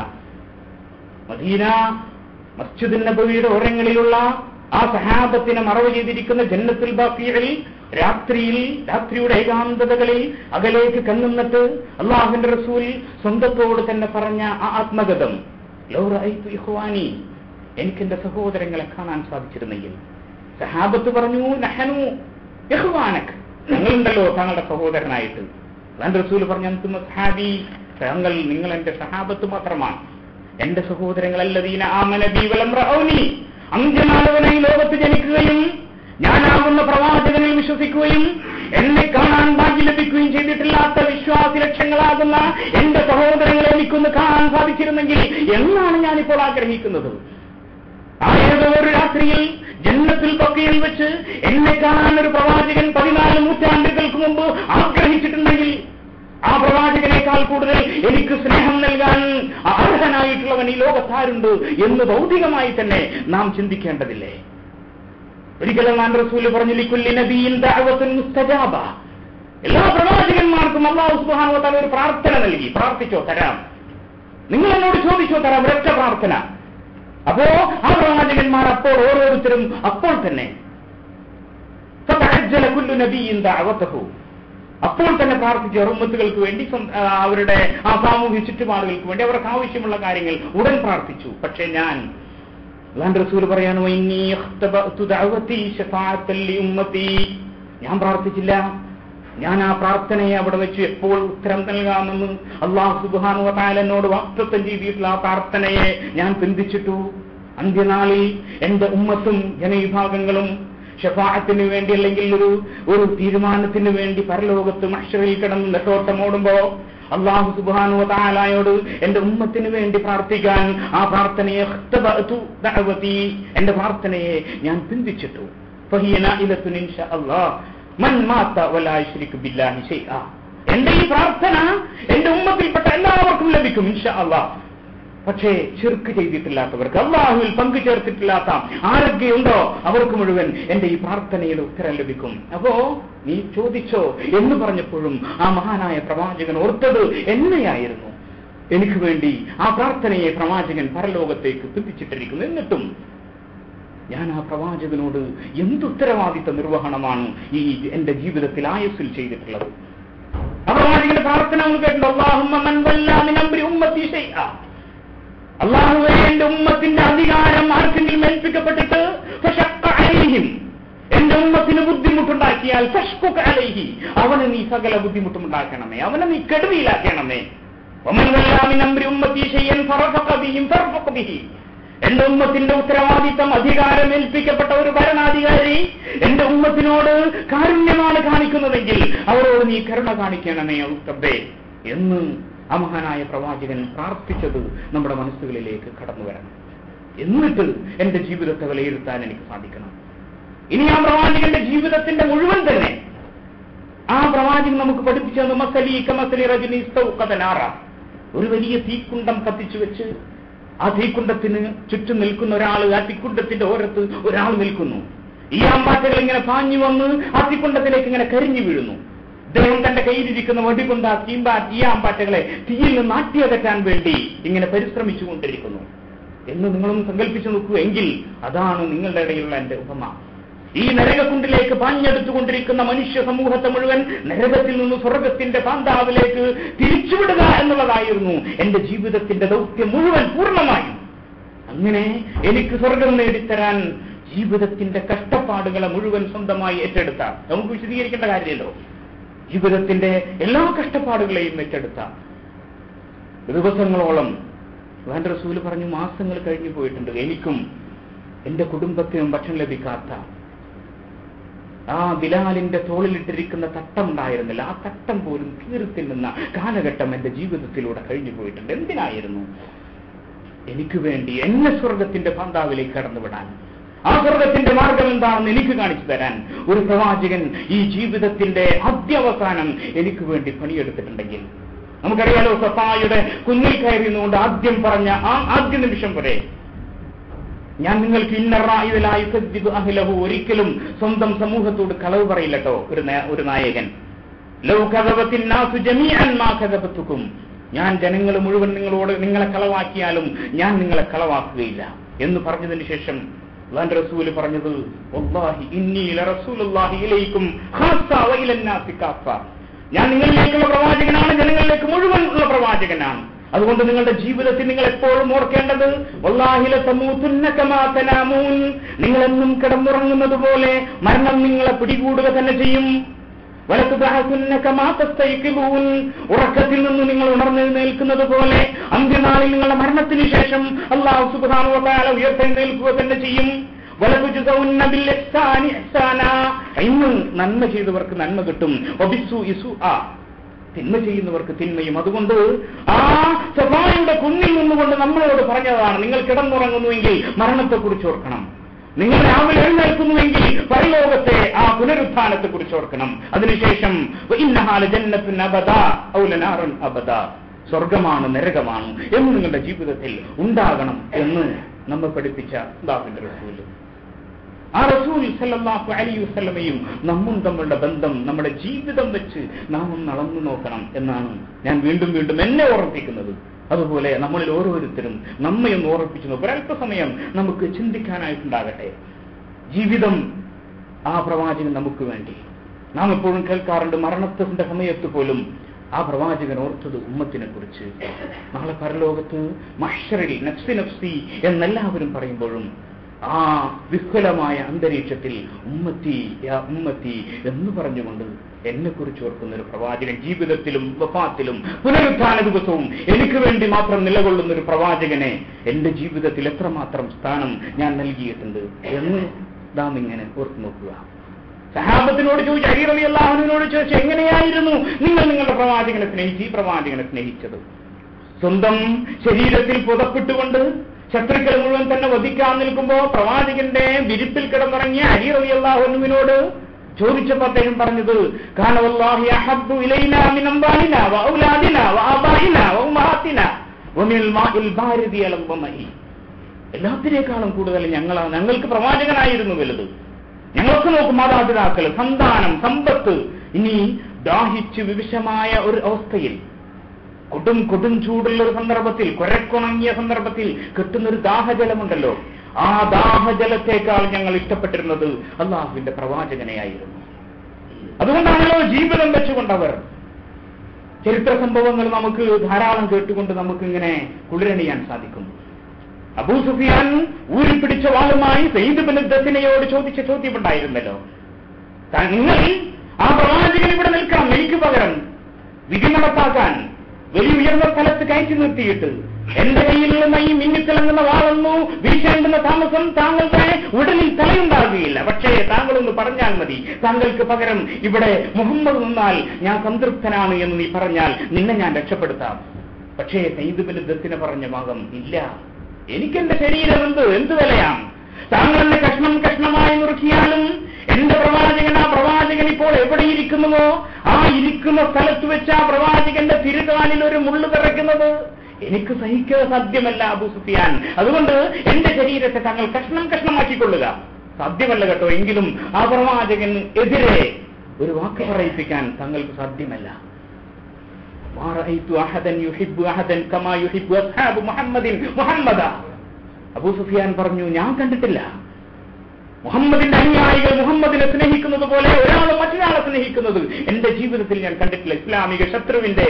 മദീന മസ്ജിദ് നബവിയുടെ ഓരങ്ങളിലുള്ള ആ സഹാബത്തിനെ മറവ് ചെയ്തിരിക്കുന്ന ജന്നത്തുൽ ബാക്കിയിൽ രാത്രിയിൽ രാത്രിയുടെ ഏകാന്തതകളിൽ അകലേക്ക് കണ്ണുന്നിട്ട് അള്ളാഹുവിന്റെ റസൂൽ സ്വന്തത്തോട് തന്നെ പറഞ്ഞ ആ ആത്മഗതം ലൗ റഅയ്തു ഇഖ്വാനി എനിക്ക് എന്റെ സഹോദരങ്ങളെ കാണാൻ സാധിച്ചിരുന്നെങ്കിൽ സഹാബത്ത് പറഞ്ഞു നഹനു യഹ്വാനക് ഞങ്ങളുണ്ടല്ലോ താങ്കളുടെ സഹോദരനായിട്ട് അല്ലാൻ റസൂൽ പറഞ്ഞു അന്തുമ സഹാബി താങ്കൾ നിങ്ങൾ എന്റെ സഹാബത്ത് മാത്രമാണ് എന്റെ സഹോദരങ്ങളല്ലതീന ആമനബി വലം റഔനി അന്ത്യനാളവനായി ലോകത്ത് ജനിക്കുകയും ഞാനാകുന്ന പ്രവാചകനിൽ വിശ്വസിക്കുകയും എന്നെ കാണാൻ ഭാഗ്യം ലഭിക്കുകയും ചെയ്തിട്ടില്ലാത്ത വിശ്വാസി ലക്ഷങ്ങളാകുന്ന എന്റെ സഹോദരങ്ങളെ എനിക്കൊന്ന് കാണാൻ സാധിച്ചിരുന്നെങ്കിൽ എന്നാണ് ഞാനിപ്പോൾ ആഗ്രഹിക്കുന്നത് ആ ഏതോ ഒരു രാത്രിയിൽ ജന്മത്തിൽ തൊക്കയിൽ വെച്ച് എന്നെ കാണാൻ ഒരു പ്രവാചകൻ പതിനാല് നൂറ്റാണ്ടുകൾക്ക് മുമ്പ് ആഗ്രഹിച്ചിട്ടുണ്ടെങ്കിൽ ആ പ്രവാചകനേക്കാൾ കൂടുതൽ എനിക്ക് സ്നേഹം നൽകാൻ അർഹനായിട്ടുള്ളവൻ ഈ ലോകത്താരുണ്ട് എന്ന് ഭൗതികമായി തന്നെ നാം ചിന്തിക്കേണ്ടതില്ലേ ഒരിക്കലും നാൻ റസൂല് പറഞ്ഞു ലിക്കുല്ലി നബിയിൻ ദഅവത്തുൻ മുസ്തജാബ എല്ലാ പ്രവാചകന്മാർക്കും അള്ളാഹു സുബ്ഹാനഹു വ തആല ഒരു പ്രാർത്ഥന നൽകി പ്രാർത്ഥിച്ചോ തരാം നിങ്ങൾ എന്നോട് ചോദിച്ചോ തരാം ഒരൊറ്റ പ്രാർത്ഥന അപ്പോ ആ പ്രവാചകന്മാർ അപ്പോൾ ഓരോരുത്തരും അപ്പോൾ തന്നെ ഫതഅജ്ജല കുല്ലു നബിയിൻ ദഅവതഹു അപ്പോൾ തന്നെ പ്രാർത്ഥിച്ചു ഉമ്മത്തുകൾക്ക് വേണ്ടി സ്വന്ത- ആ, അവരുടെ ആ സാമൂഹ്യ ചുറ്റുപാടുകൾക്ക് വേണ്ടി അവർക്ക് ആവശ്യമുള്ള കാര്യങ്ങൾ ഉടൻ പ്രാർത്ഥിച്ചു പക്ഷേ ഞാൻ അല്ലാൻ റസൂൽ പറയാണ് "വഇന്നീ ഇഖ്തബഅതു ദഅവതി ശഫാഅത്തൻ ലിഉമ്മത്തി." ഞാൻ പ്രാർത്ഥിച്ചില്ല ഞാൻ ആ പ്രാർത്ഥനയെ അവിടെ വെച്ച് എപ്പോൾ ഉത്തരം നൽകാമെന്ന് അള്ളാഹു സുബ്ഹാനഹു വ തആല എന്നോട് വാക്തത്വം ചെയ്തിട്ടുള്ള ആ പ്രാർത്ഥനയെ ഞാൻ പിന്തിച്ചിട്ടു അന്ത്യനാളിൽ എന്റെ ഉമ്മത്തും ജനവിഭാഗങ്ങളും ഷഫാഅത്തിന് വേണ്ടി അല്ലെങ്കിൽ ഒരു ഒരു തീരുമാനത്തിന് വേണ്ടി പരലോകത്ത് മഷറിൽ കിടന്ന് നെട്ടോട്ടമോടുമ്പോ അള്ളാഹു സുബാനു താലായോട് എന്റെ ഉമ്മത്തിന് വേണ്ടി പ്രാർത്ഥിക്കാൻ ആ പ്രാർത്ഥനയെ ഇഖ്തബഅതു ദഅവതി എന്റെ പ്രാർത്ഥനയെ ഞാൻ പിന്തിച്ചിട്ടു ഫഹിയ നാഇലത്തുൻ ഇൻഷാ അല്ലാഹ് മൻ മാത വലാ യുശ്രികു ബില്ലാഹി ശൈആ എന്റെ ഈ പ്രാർത്ഥന എന്റെ ഉമ്മത്തിൽപ്പെട്ട എല്ലാവർക്കും ലഭിക്കും ഇൻഷാ അല്ലാഹ് പക്ഷേ ചെറുക്ക് ചെയ്തിട്ടില്ലാത്തവർക്ക് അള്ളാഹുവിൽ പങ്കു ചേർത്തിട്ടില്ലാത്ത ആരൊക്കെയുണ്ടോ അവർക്ക് മുഴുവൻ എന്റെ ഈ പ്രാർത്ഥനയുടെ ഉത്തരം ലഭിക്കും അപ്പോ നീ ചോദിച്ചോ എന്ന് പറഞ്ഞപ്പോഴും ആ മഹാനായ പ്രവാചകൻ ഓർത്തത് എന്നെയായിരുന്നു എനിക്ക് വേണ്ടി ആ പ്രാർത്ഥനയെ പ്രവാചകൻ പരലോകത്തേക്ക് പിന്തിച്ചിട്ടിരിക്കുന്നു എന്നിട്ടും ഞാൻ ആ പ്രവാചകനോട് എന്തുത്തരവാദിത്ത നിർവഹണമാണ് ഈ എന്റെ ജീവിതത്തിൽ ആയുസ്സിൽ ചെയ്തിട്ടുള്ളത് ആ പ്രവാചകന്റെ പ്രാർത്ഥന നമ്മൾ കേട്ടിട്ടുണ്ട് അള്ളാഹുമ്മ മൻ വല്ലാ മിൻ അംരി ഉമ്മത്തി ശൈഅ അള്ളാഹുവെ എന്റെ ഉമ്മത്തിന്റെ അധികാരം ആർക്കെങ്കിലും ഏൽപ്പിക്കപ്പെട്ടിട്ട് ഫശഖ്ഖ അലൈഹിം എന്റെ ഉമ്മത്തിന് ബുദ്ധിമുട്ടുണ്ടാക്കിയാൽ ഫഷ്കുക അലൈഹി അവന് നീ സകല ബുദ്ധിമുട്ടും ഉണ്ടാക്കണമേ അവനെ നീ കെടുതിയിലാക്കണമേ വമൻ വല്ലാ മിൻ അംരി ഉമ്മത്തി ശൈഅൻ ഫറഫഖ ബിഹിം ഫർഫഖ ബിഹി എന്റെ ഉമ്മത്തിന്റെ ഉത്തരവാദിത്തം അധികാരം ഏൽപ്പിക്കപ്പെട്ട ഒരു ഭരണാധികാരി എന്റെ ഉമ്മത്തിനോട് കാരുണ്യമാണ് കാണിക്കുന്നതെങ്കിൽ അവരോട് നീ കരുണ കാണിക്കണമേ ഉത്തബേ എന്ന് ആ മഹാനായ പ്രവാചകൻ പ്രാർത്ഥിച്ചത് നമ്മുടെ മനസ്സുകളിലേക്ക് കടന്നു വരണം എന്നിട്ട് എന്റെ ജീവിതത്തെ വിലയിരുത്താൻ എനിക്ക് സാധിക്കണം ഇനി ആ പ്രവാചകന്റെ ജീവിതത്തിന്റെ മുഴുവൻ തന്നെ ആ പ്രവാചകൻ നമുക്ക് പഠിപ്പിച്ചു തന്നു മസലി കമസലി രജനി കഥനാറ ഒരു വലിയ തീക്കുണ്ടം കത്തിച്ചു വെച്ച് ആ തീക്കുണ്ടത്തിന് ചുറ്റും നിൽക്കുന്ന ഒരാൾ ആ തീക്കുണ്ടത്തിന്റെ ഓരത്ത് ഒരാൾ നിൽക്കുന്നു ഈ ആമ്പാറ്റകൾ ഇങ്ങനെ പാഞ്ഞു വന്ന് ആ തീക്കുണ്ടത്തിലേക്ക് ഇങ്ങനെ കരിഞ്ഞു വീഴുന്നു അദ്ദേഹം തന്റെ കയ്യിലിരിക്കുന്ന വടികൊണ്ട് ആ തീമ്പാ ഈ ആമ്പാറ്റകളെ തീയിൽ നിന്ന് നാട്ടിയകറ്റാൻ വേണ്ടി ഇങ്ങനെ പരിശ്രമിച്ചുകൊണ്ടിരിക്കുന്നു എന്ന് നിങ്ങളൊന്ന് സങ്കല്പിച്ചു നോക്കൂ എങ്കിൽ അതാണ് നിങ്ങളുടെ ഇടയിലുള്ള എന്റെ ഉപമ ഈ നരകക്കുണ്ടിലേക്ക് പാഞ്ഞെടുത്തുകൊണ്ടിരിക്കുന്ന മനുഷ്യ സമൂഹത്തെ മുഴുവൻ നരകത്തിൽ നിന്ന് സ്വർഗത്തിന്റെ പാന്താവിലേക്ക് തിരിച്ചുവിടുക എന്നുള്ളതായിരുന്നു എന്റെ ജീവിതത്തിന്റെ ദൗത്യം മുഴുവൻ പൂർണ്ണമായും അങ്ങനെ എനിക്ക് സ്വർഗം നേടിത്തരാൻ ജീവിതത്തിന്റെ കഷ്ടപ്പാടുകളെ മുഴുവൻ സ്വന്തമായി ഏറ്റെടുത്ത നമുക്ക് വിശദീകരിക്കേണ്ട കാര്യമല്ലോ ജീവിതത്തിന്റെ എല്ലാ കഷ്ടപ്പാടുകളെയും ഏറ്റെടുത്ത ദിവസങ്ങളോളം വേണ്ട റസൂല് പറഞ്ഞു മാസങ്ങൾ കഴിഞ്ഞു പോയിട്ടുണ്ട് എനിക്കും എന്റെ കുടുംബത്തിനും ഭക്ഷണം ലഭിക്കാത്ത ആ ബിലാലിന്റെ തോളിലിട്ടിരിക്കുന്ന തട്ടം ഉണ്ടായിരുന്നില്ല ആ തട്ടം പോലും കീറി തിന്നുന്ന കാലഘട്ടം എന്റെ ജീവിതത്തിലൂടെ കഴിഞ്ഞു പോയിട്ടുണ്ട് എന്തിനായിരുന്നു എനിക്ക് വേണ്ടി എന്നെ സ്വർഗത്തിന്റെ പന്താവിലേക്ക് കടന്നുവിടാൻ ആ സ്വർഗത്തിന്റെ മാർഗം എന്താണെന്ന് എനിക്ക് കാണിച്ചു തരാൻ ഒരു പ്രവാചകൻ ഈ ജീവിതത്തിന്റെ ആദ്യാവസാനം എനിക്ക് വേണ്ടി പണിയെടുത്തിട്ടുണ്ടെങ്കിൽ നമുക്കറിയാലോ സഫായുടെ കുന്നിൽ കയറി നിന്നുകൊണ്ട് ആദ്യം പറഞ്ഞ ആ ആദ്യ നിമിഷം വരെ ഞാൻ നിങ്ങൾക്ക് ഇന്നറായുലായി അഹിലഹു ഒരിക്കലും സ്വന്തം സമൂഹത്തോട് കളവ് പറയില്ലട്ടോ ഒരു നേ- ഒരു നായകൻ ലൗ കഥപത്തിൻ നാസു ജമീഅൻ മാ കഥപത്തുക്കും ഞാൻ ജനങ്ങൾ മുഴുവൻ നിങ്ങളോട് നിങ്ങളെ കളവാക്കിയാലും ഞാൻ നിങ്ങളെ കളവാക്കുകയില്ല എന്ന് പറഞ്ഞതിന് ശേഷം അള്ളാന്റെ റസൂല് പറഞ്ഞത് വല്ലാഹി ഇന്നി ലറസൂലുള്ളാഹി ഇലൈക്കും ഖാസ്സ വഇലൻ നാസി കാഫ ഞാൻ നിങ്ങളിലേക്കുള്ള പ്രവാചകനാണ് ജനങ്ങളിലേക്ക് മുഴുവൻ ഉള്ള പ്രവാചകനാണ് അതുകൊണ്ട് നിങ്ങളുടെ ജീവിതത്തിൽ നിങ്ങൾ എപ്പോഴും ഓർക്കേണ്ടത് വല്ലാഹില തമൂത്തുന്ന കമാ തനാമൂൻ നിങ്ങളെന്നും കിടന്നുറങ്ങുന്നത് പോലെ മരണം നിങ്ങളെ പിടികൂടുക തന്നെ ചെയ്യും വലത്തുദാഹസുന്ന കമാ തസ്തൈഖിലൂൻ ഉറക്കത്തിൽ നിന്ന് നിങ്ങൾ ഉണർന്നെഴുന്നേൽക്കുന്നത് പോലെ അന്ത്യനാളിൽ നിങ്ങളുടെ മരണത്തിന് ശേഷം അള്ളാഹു സുബ്ഹാനഹു വ തആല ഉയർത്തെഴുന്നേൽക്കുക തന്നെ ചെയ്യും വലതുജസൗന്ന ബിൽ ഇഹ്സാനി ഇഹ്സാനാ ഇന്ന് നന്മ ചെയ്തവർക്ക് നന്മ കിട്ടും ഒബിസു ഇസു ആ തിന്മ ചെയ്യുന്നവർക്ക് തിന്മയും അതുകൊണ്ട് ആ സഭായുടെ കുന്നിൽ നിന്നുകൊണ്ട് നമ്മളോട് പറഞ്ഞതാണ് നിങ്ങൾ കിടന്നുറങ്ങുന്നുവെങ്കിൽ മരണത്തെക്കുറിച്ച് ഓർക്കണം നിങ്ങൾ രാവിലെ എഴുന്നേൽക്കുന്നുവെങ്കിൽ പരലോകത്തെ ആ പുനരുത്ഥാനത്തെ കുറിച്ച് ഓർക്കണം അതിനുശേഷം ഇന്നഹാല ജന്നത്തുൻ അബദ ഔലനാറുൻ അബദ സ്വർഗമാണ് നരകമാണ് എന്ന് നിങ്ങളുടെ ജീവിതത്തിൽ ഉണ്ടാകണം എന്ന് നമ്മെ പഠിപ്പിച്ച അള്ളാഹുവിന്റെ റസൂല് ആ റസൂൽ സല്ലല്ലാഹു അലൈഹി വസല്ലമയും നമ്മും തമ്മിലുള്ള ബന്ധം നമ്മുടെ ജീവിതം വെച്ച് നാം ഒന്ന് അളന്നു നോക്കണം എന്നാണ് ഞാൻ വീണ്ടും വീണ്ടും എന്നെ ഓർമ്മിപ്പിക്കുന്നത് അതുപോലെ നമ്മളിൽ ഓരോരുത്തരും നമ്മെ ഒന്ന് ഓർമ്മിപ്പിച്ചു നോക്കും ഒരല്പസമയം നമുക്ക് ചിന്തിക്കാനായിട്ടുണ്ടാകട്ടെ ജീവിതം ആ പ്രവാചകൻ നമുക്ക് വേണ്ടി നാം എപ്പോഴും കേൾക്കാറുണ്ട് മരണത്തിന്റെ സമയത്ത് പോലും ആ പ്രവാചകൻ ഓർത്തത് ഉമ്മത്തിനെ കുറിച്ച് നാളെ പരലോകത്ത് മഷറിൽ നഫ്സി നഫ്സി എന്നെല്ലാവരും പറയുമ്പോഴും ആ വിഹ്വലമായ അന്തരീക്ഷത്തിൽ ഉമ്മത്തി യാ ഉമ്മത്തി എന്ന് പറഞ്ഞുകൊണ്ട് എന്നെ കുറിച്ച് ഓർക്കുന്ന ഒരു പ്രവാചകൻ ജീവിതത്തിലും വഫാത്തിലും പുനരുത്ഥാന ദിവസവും എനിക്ക് വേണ്ടി മാത്രം നിലകൊള്ളുന്ന ഒരു പ്രവാചകനെ എന്റെ ജീവിതത്തിൽ എത്രമാത്രം സ്ഥാനം ഞാൻ നൽകിയിട്ടുണ്ട് എന്ന് നാം ഇങ്ങനെ ഓർത്തു നോക്കുക സഹാബത്തിനോട് ചോദിച്ചു അലി റബി അള്ളാഹുവിനോട് ചോദിച്ചു എങ്ങനെയായിരുന്നു നിങ്ങൾ നിങ്ങളുടെ പ്രവാചകനെ സ്നേഹിച്ച് ഈ പ്രവാചകനെ സ്നേഹിച്ചത് സ്വന്തം ശരീരത്തിൽ പുതപ്പെട്ടുകൊണ്ട് ശത്രുക്കൾ മുഴുവൻ തന്നെ വധിക്കാൻ നിൽക്കുമ്പോ പ്രവാചകന്റെ വിരിപ്പിൽ കിടന്നിറങ്ങിയ അലി റബി അള്ളാഹുവിനോട് ചോദിച്ചപ്പോ അദ്ദേഹം പറഞ്ഞത് കാനവല്ലാഹി അഹബ്ബു ഇലൈനാ മിൻ അംവാലിനാ വഔലാദിനാ വആബായിനാ വഉമ്മഹാത്തിനാ വമിൽ മാഇൽ ബാരിദി അലംബമഇ എല്ലാത്തിനേക്കാളും കൂടുതൽ ഞങ്ങളാ ഞങ്ങൾക്ക് പ്രവാചകനായിരുന്നു വലുത് ഞങ്ങൾക്ക് നോക്കും മാതാപിതാക്കൾ സന്താനം സമ്പത്ത് ഇനി ദാഹിച്ച് വിവിശമായ ഒരു അവസ്ഥയിൽ കൊടും കൊടും ചൂടുള്ള ഒരു സന്ദർഭത്തിൽ കുരക്കുണങ്ങിയ സന്ദർഭത്തിൽ കിട്ടുന്ന ഒരു ദാഹജലമുണ്ടല്ലോ ആ ദാഹജലത്തേക്കാൾ ഞങ്ങൾ ഇഷ്ടപ്പെട്ടിരുന്നത് അള്ളാഹുവിന്റെ പ്രവാചകനെയായിരുന്നു അതുകൊണ്ടാണല്ലോ ജീവിതം വെച്ചുകൊണ്ടവർ ചരിത്ര സംഭവങ്ങൾ നമുക്ക് ധാരാളം കേട്ടുകൊണ്ട് നമുക്ക് ഇങ്ങനെ കുളിരണിയാൻ സാധിക്കും അബൂ സുഫിയാൻ ഊരി പിടിച്ച വാളുമായി സയ്യിദ് ബിൻ ദത്തിനയോട് ചോദിച്ച ചോദ്യമുണ്ടായിരുന്നല്ലോ നിങ്ങൾ ആ പ്രവാചകൻ ഇവിടെ നിൽക്കണം എനിക്ക് പകരം വിധി നടപ്പാക്കാൻ വലിയ ഉയർന്ന സ്ഥലത്ത് കയറ്റി നിർത്തിയിട്ട് എന്റെ കയ്യിൽ നിന്ന് ഈ മിന്നിത്തിളങ്ങുന്ന വാളൊന്നു വീശേണ്ടുന്ന താമസം താങ്കളുടെ ഉടലിൽ തലയുണ്ടാകുകയില്ല പക്ഷേ താങ്കളൊന്ന് പറഞ്ഞാൽ മതി താങ്കൾക്ക് പകരം ഇവിടെ മുഹമ്മദ് നിന്നാൽ ഞാൻ സംതൃപ്തനാണ് എന്ന് നീ പറഞ്ഞാൽ നിന്നെ ഞാൻ രക്ഷപ്പെടുത്താം പക്ഷേ സൈദുബിന് ദത്തിന് പറഞ്ഞ ഭാഗം ഇല്ല എനിക്കെന്റെ ശരീരം എന്ത് എന്ത് വിലയാണ് താങ്കൾ എന്നെ കഷ്ണം കഷ്ണമായി നുറുക്കിയാലും എന്റെ പ്രവാചകൻ ആ പ്രവാചകൻ ഇപ്പോൾ എവിടെ ഇരിക്കുന്നുവോ ആ ഇരിക്കുന്ന സ്ഥലത്ത് വെച്ച് ആ പ്രവാചകന്റെ തിരുകാലിൽ ഒരു മുള്ളു തിറയ്ക്കുന്നത് എനിക്ക് സഹിക്കുക സാധ്യമല്ല അബു സുഫിയാൻ അതുകൊണ്ട് എന്റെ ശരീരത്തെ താങ്കൾ കഷ്ണം കഷ്ണമാക്കിക്കൊള്ളുക സാധ്യമല്ല കേട്ടോ എങ്കിലും ആ പ്രവാചകന് എതിരെ ഒരു വാക്ക് പറയിപ്പിക്കാൻ താങ്കൾക്ക് സാധ്യമല്ല ما رأيت أحدا يحب أحدا كما يحب أصحاب محمد محمدا അബൂ സുഫിയാൻ പറഞ്ഞു ഞാൻ കണ്ടിട്ടില്ല മുഹമ്മദിന്റെ അനുയായികൾ മുഹമ്മദിനെ സ്നേഹിക്കുന്നത് പോലെ ഒരാൾ മറ്റൊരാളെ സ്നേഹിക്കുന്നത് എന്റെ ജീവിതത്തിൽ ഞാൻ കണ്ടിട്ടില്ല ഇസ്ലാമിക ശത്രുവിന്റെ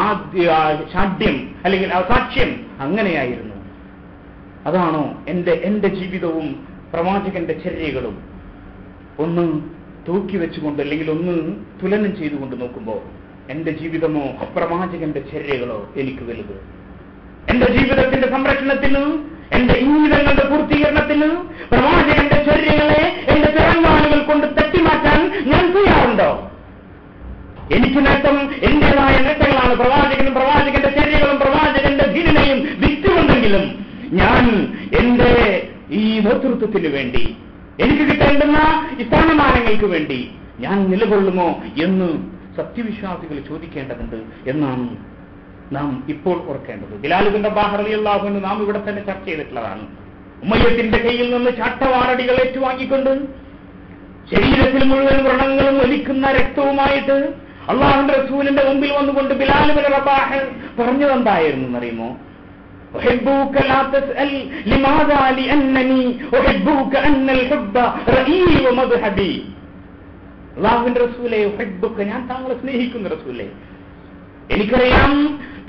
ശാഠ്യം അല്ലെങ്കിൽ ആ സാക്ഷ്യം അങ്ങനെയായിരുന്നു അതാണോ എന്റെ എന്റെ ജീവിതവും പ്രവാചകന്റെ ചര്യകളും ഒന്ന് തൂക്കി വെച്ചുകൊണ്ട് അല്ലെങ്കിൽ ഒന്ന് തുലനം ചെയ്തുകൊണ്ട് നോക്കുമ്പോൾ എന്റെ ജീവിതമോ പ്രവാചകന്റെ ചര്യകളോ എനിക്ക് വലുത് എന്റെ ജീവിതത്തിന്റെ സംരക്ഷണത്തിന് എന്റെ ഇംഗിതങ്ങളുടെ പൂർത്തീകരണത്തിന് പ്രവാചകന്റെ ചര്യകളെ എന്റെ പിറന്നാളുകൾ കൊണ്ട് തട്ടിമാറ്റാൻ ഞാൻ ചെയ്യാറുണ്ടോ എനിക്ക് നേട്ടം എന്റേതായ നേട്ടങ്ങളാണ് പ്രവാചകനും പ്രവാചകന്റെ ചര്യകളും പ്രവാചകന്റെ ധീരനെയും വിറ്റുകൊണ്ടെങ്കിലും ഞാൻ എന്റെ ഈ നേതൃത്വത്തിന് വേണ്ടി എനിക്ക് കിട്ടേണ്ടുന്ന ഈ സ്ഥാനമാനങ്ങൾക്ക് വേണ്ടി ഞാൻ നിലകൊള്ളുമോ എന്ന് സത്യവിശ്വാസികൾ ചോദിക്കേണ്ടതുണ്ട് എന്നാണ് നാം ഇപ്പോൾ ഓർക്കേണ്ടത് ബിലാലുബിന്റെ ബാഹറിയല്ലാഹുവിന് നാം ഇവിടെ തന്നെ ചർച്ച ചെയ്തിട്ടുള്ളതാണ് ഉമ്മയത്തിന്റെ കയ്യിൽ നിന്ന് ചാട്ടവാറടികൾ ഏറ്റുവാങ്ങിക്കൊണ്ട് ശരീരത്തിൽ മുഴുവൻ വ്രണങ്ങളും ഒലിക്കുന്ന രക്തവുമായിട്ട് അള്ളാഹുന്റെ റസൂലിന്റെ മുമ്പിൽ വന്നുകൊണ്ട് ബിലാലുബിൻ റബാഹ് പറഞ്ഞതെന്തായിരുന്നു എന്നറിയുമോ أحبك لا تسأل لماذا لأنني أحبك أن الحب رأيي ومذهبي അള്ളാഹുവിന്റെ റസൂലെ ഉഹബ്ബുക്ക ഞാൻ താങ്കളെ സ്നേഹിക്കുന്ന റസൂലെ എനിക്കറിയാം താങ്കൾ ഈ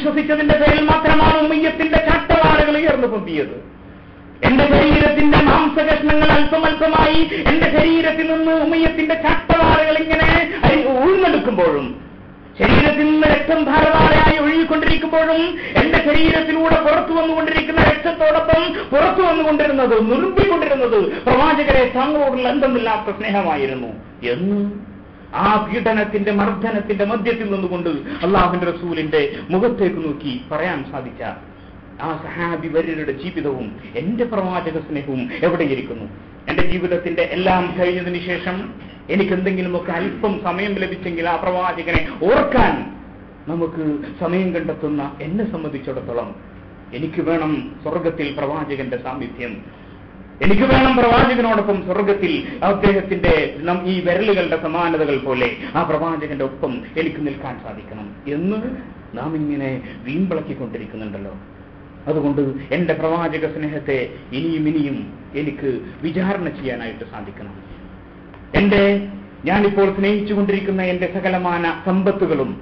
വിശ്വസിച്ചതിന്റെ പേരിൽ മാത്രമാണ് ഉമ്മയ്യത്തിന്റെ ചാട്ടവാറുകൾ ഉയർന്നു പൊന്തിയത് എന്റെ ശരീരത്തിന്റെ മാംസകഷ്ണങ്ങൾ അല്പം അല്പമായി എന്റെ ശരീരത്തിൽ നിന്ന് ഉമ്മയ്യത്തിന്റെ ചാട്ടവാറുകൾ ഇങ്ങനെ അരി- ഊഴ്ന്നെടുക്കുമ്പോഴും ശരീരത്തിൽ നിന്ന് രക്തം ധാരധാരയായി ഒഴുകിക്കൊണ്ടിരിക്കുമ്പോഴും എന്റെ ശരീരത്തിലൂടെ പുറത്തു വന്നുകൊണ്ടിരിക്കുന്ന രക്തത്തോടൊപ്പം പുറത്തു വന്നുകൊണ്ടിരുന്നത് നുറുമ്പിക്കൊണ്ടിരുന്നത് പ്രവാചകരെ താങ്കളോടുള്ള എന്തെന്നില്ലാത്ത സ്നേഹമായിരുന്നു എന്ന് ആ പീഡനത്തിന്റെ മർദ്ദനത്തിന്റെ മധ്യത്തിൽ നിന്നുകൊണ്ട് അള്ളാഹുന്റെ റസൂലിന്റെ മുഖത്തേക്ക് നോക്കി പറയാൻ സാധിച്ച ആ സഹാബി വര്യരുടെ ജീവിതവും എന്റെ പ്രവാചക സ്നേഹവും എവിടെയിരിക്കുന്നു എന്റെ ജീവിതത്തിന്റെ എല്ലാം കഴിഞ്ഞതിന് ശേഷം എനിക്ക് എന്തെങ്കിലുമൊക്കെ അല്പം സമയം ലഭിച്ചെങ്കിൽ ആ പ്രവാചകനെ ഓർക്കാൻ നമുക്ക് സമയം കണ്ടെത്തുന്ന എന്നെ സംബന്ധിച്ചിടത്തോളം എനിക്ക് വേണം സ്വർഗത്തിൽ പ്രവാചകന്റെ സാന്നിധ്യം എനിക്ക് വേണം പ്രവാചകനോടൊപ്പം സ്വർഗത്തിൽ അദ്ദേഹത്തിന്റെ നം- ഈ വിരലുകളുടെ സമാനതകൾ പോലെ ആ പ്രവാചകന്റെ ഒപ്പം എനിക്ക് നിൽക്കാൻ സാധിക്കണം എന്ന് നാം ഇങ്ങനെ വീമ്പിളക്കിക്കൊണ്ടിരിക്കുന്നുണ്ടല്ലോ അതുകൊണ്ട് എന്റെ പ്രവാചക സ്നേഹത്തെ ഇനിയും ഇനിയും എനിക്ക് വിചാരണ ചെയ്യാനായിട്ട് സാധിക്കണം എന്റെ ഞാനിപ്പോൾ സ്നേഹിച്ചുകൊണ്ടിരിക്കുന്ന എന്റെ സകലമാന സമ്പത്തുകളും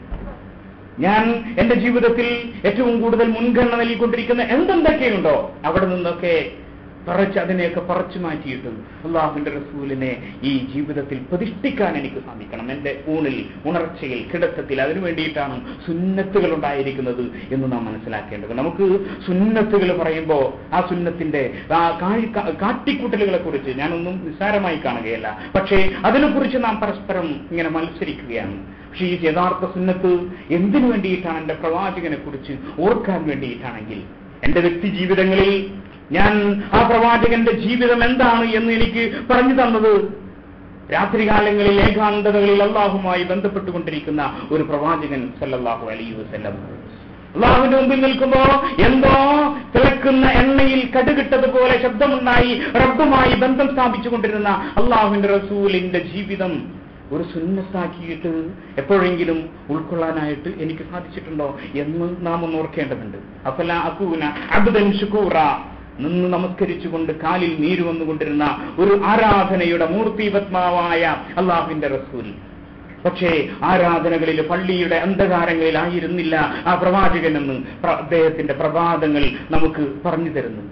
ഞാൻ എന്റെ ജീവിതത്തിൽ ഏറ്റവും കൂടുതൽ മുൻഗണന നൽകിക്കൊണ്ടിരിക്കുന്ന എന്തെന്തൊക്കെയുണ്ടോ അവിടെ നിന്നൊക്കെ പറച്ച് അതിനെയൊക്കെ പറിച്ചു മാറ്റിയിട്ട് അള്ളാഹുവിന്റെ റസൂലിനെ ഈ ജീവിതത്തിൽ പ്രതിഷ്ഠിക്കാൻ എനിക്ക് സാധിക്കണം എന്റെ ഊണിൽ ഉണർച്ചയിൽ കിടത്തത്തിൽ അതിനു വേണ്ടിയിട്ടാണ് സുന്നത്തുകൾ ഉണ്ടായിരിക്കുന്നത് എന്ന് നാം മനസ്സിലാക്കേണ്ടത് നമുക്ക് സുന്നത്തുകൾ പറയുമ്പോൾ ആ സുന്നത്തിന്റെ ആ കാഴ്- കാ- കാട്ടിക്കൂട്ടലുകളെ കുറിച്ച് ഞാനൊന്നും നിസ്സാരമായി കാണുകയല്ല പക്ഷേ അതിനെക്കുറിച്ച് നാം പരസ്പരം ഇങ്ങനെ മത്സരിക്കുകയാണ് പക്ഷേ ഈ യഥാർത്ഥ സുന്നത്ത് എന്തിനു വേണ്ടിയിട്ടാണ് എന്റെ പ്രവാചകനെ കുറിച്ച് ഓർക്കാൻ വേണ്ടിയിട്ടാണെങ്കിൽ എന്റെ വ്യക്തി ജീവിതങ്ങളിൽ ഞാൻ ആ പ്രവാചകന്റെ ജീവിതം എന്താണ് എന്ന് എനിക്ക് പറഞ്ഞു തന്നത് രാത്രികാലങ്ങളിൽ ഏകാന്തതകളിൽ അള്ളാഹുമായി ബന്ധപ്പെട്ടുകൊണ്ടിരിക്കുന്ന ഒരു പ്രവാചകൻ സല്ലല്ലാഹു അലൈഹി വസല്ലം അള്ളാഹുവിന്റെ മുമ്പിൽ നിൽക്കുമ്പോ എന്തോ തിളക്കുന്ന എണ്ണയിൽ കടുകിട്ടതുപോലെ ശബ്ദമുണ്ടായി റബ്ബുമായി ബന്ധം സ്ഥാപിച്ചുകൊണ്ടിരുന്ന അള്ളാഹുവിന്റെ റസൂലിന്റെ ജീവിതം ഒരു സുന്നത്താക്കിയിട്ട് എപ്പോഴെങ്കിലും ഉൾക്കൊള്ളാനായിട്ട് എനിക്ക് സാധിച്ചിട്ടുണ്ടോ എന്ന് നാം ഒന്ന് ഓർക്കേണ്ടതുണ്ട് അഫല അക്കൂന അബ്ദൻ ഷുക്കൂറ നിന്ന് നമസ്കരിച്ചുകൊണ്ട് കാലിൽ നീര് വന്നുകൊണ്ടിരുന്ന ഒരു ആരാധനയുടെ മൂർത്തിപത്മാവായ അള്ളാഹുവിന്റെ റസൂൽ പക്ഷേ ആരാധനകളിൽ പള്ളിയുടെ അന്ധകാരങ്ങളിലായിരുന്നില്ല ആ പ്രവാചകനെന്ന് പ്ര- അദ്ദേഹത്തിന്റെ പ്രഭാതങ്ങൾ നമുക്ക് പറഞ്ഞു തരുന്നുണ്ട്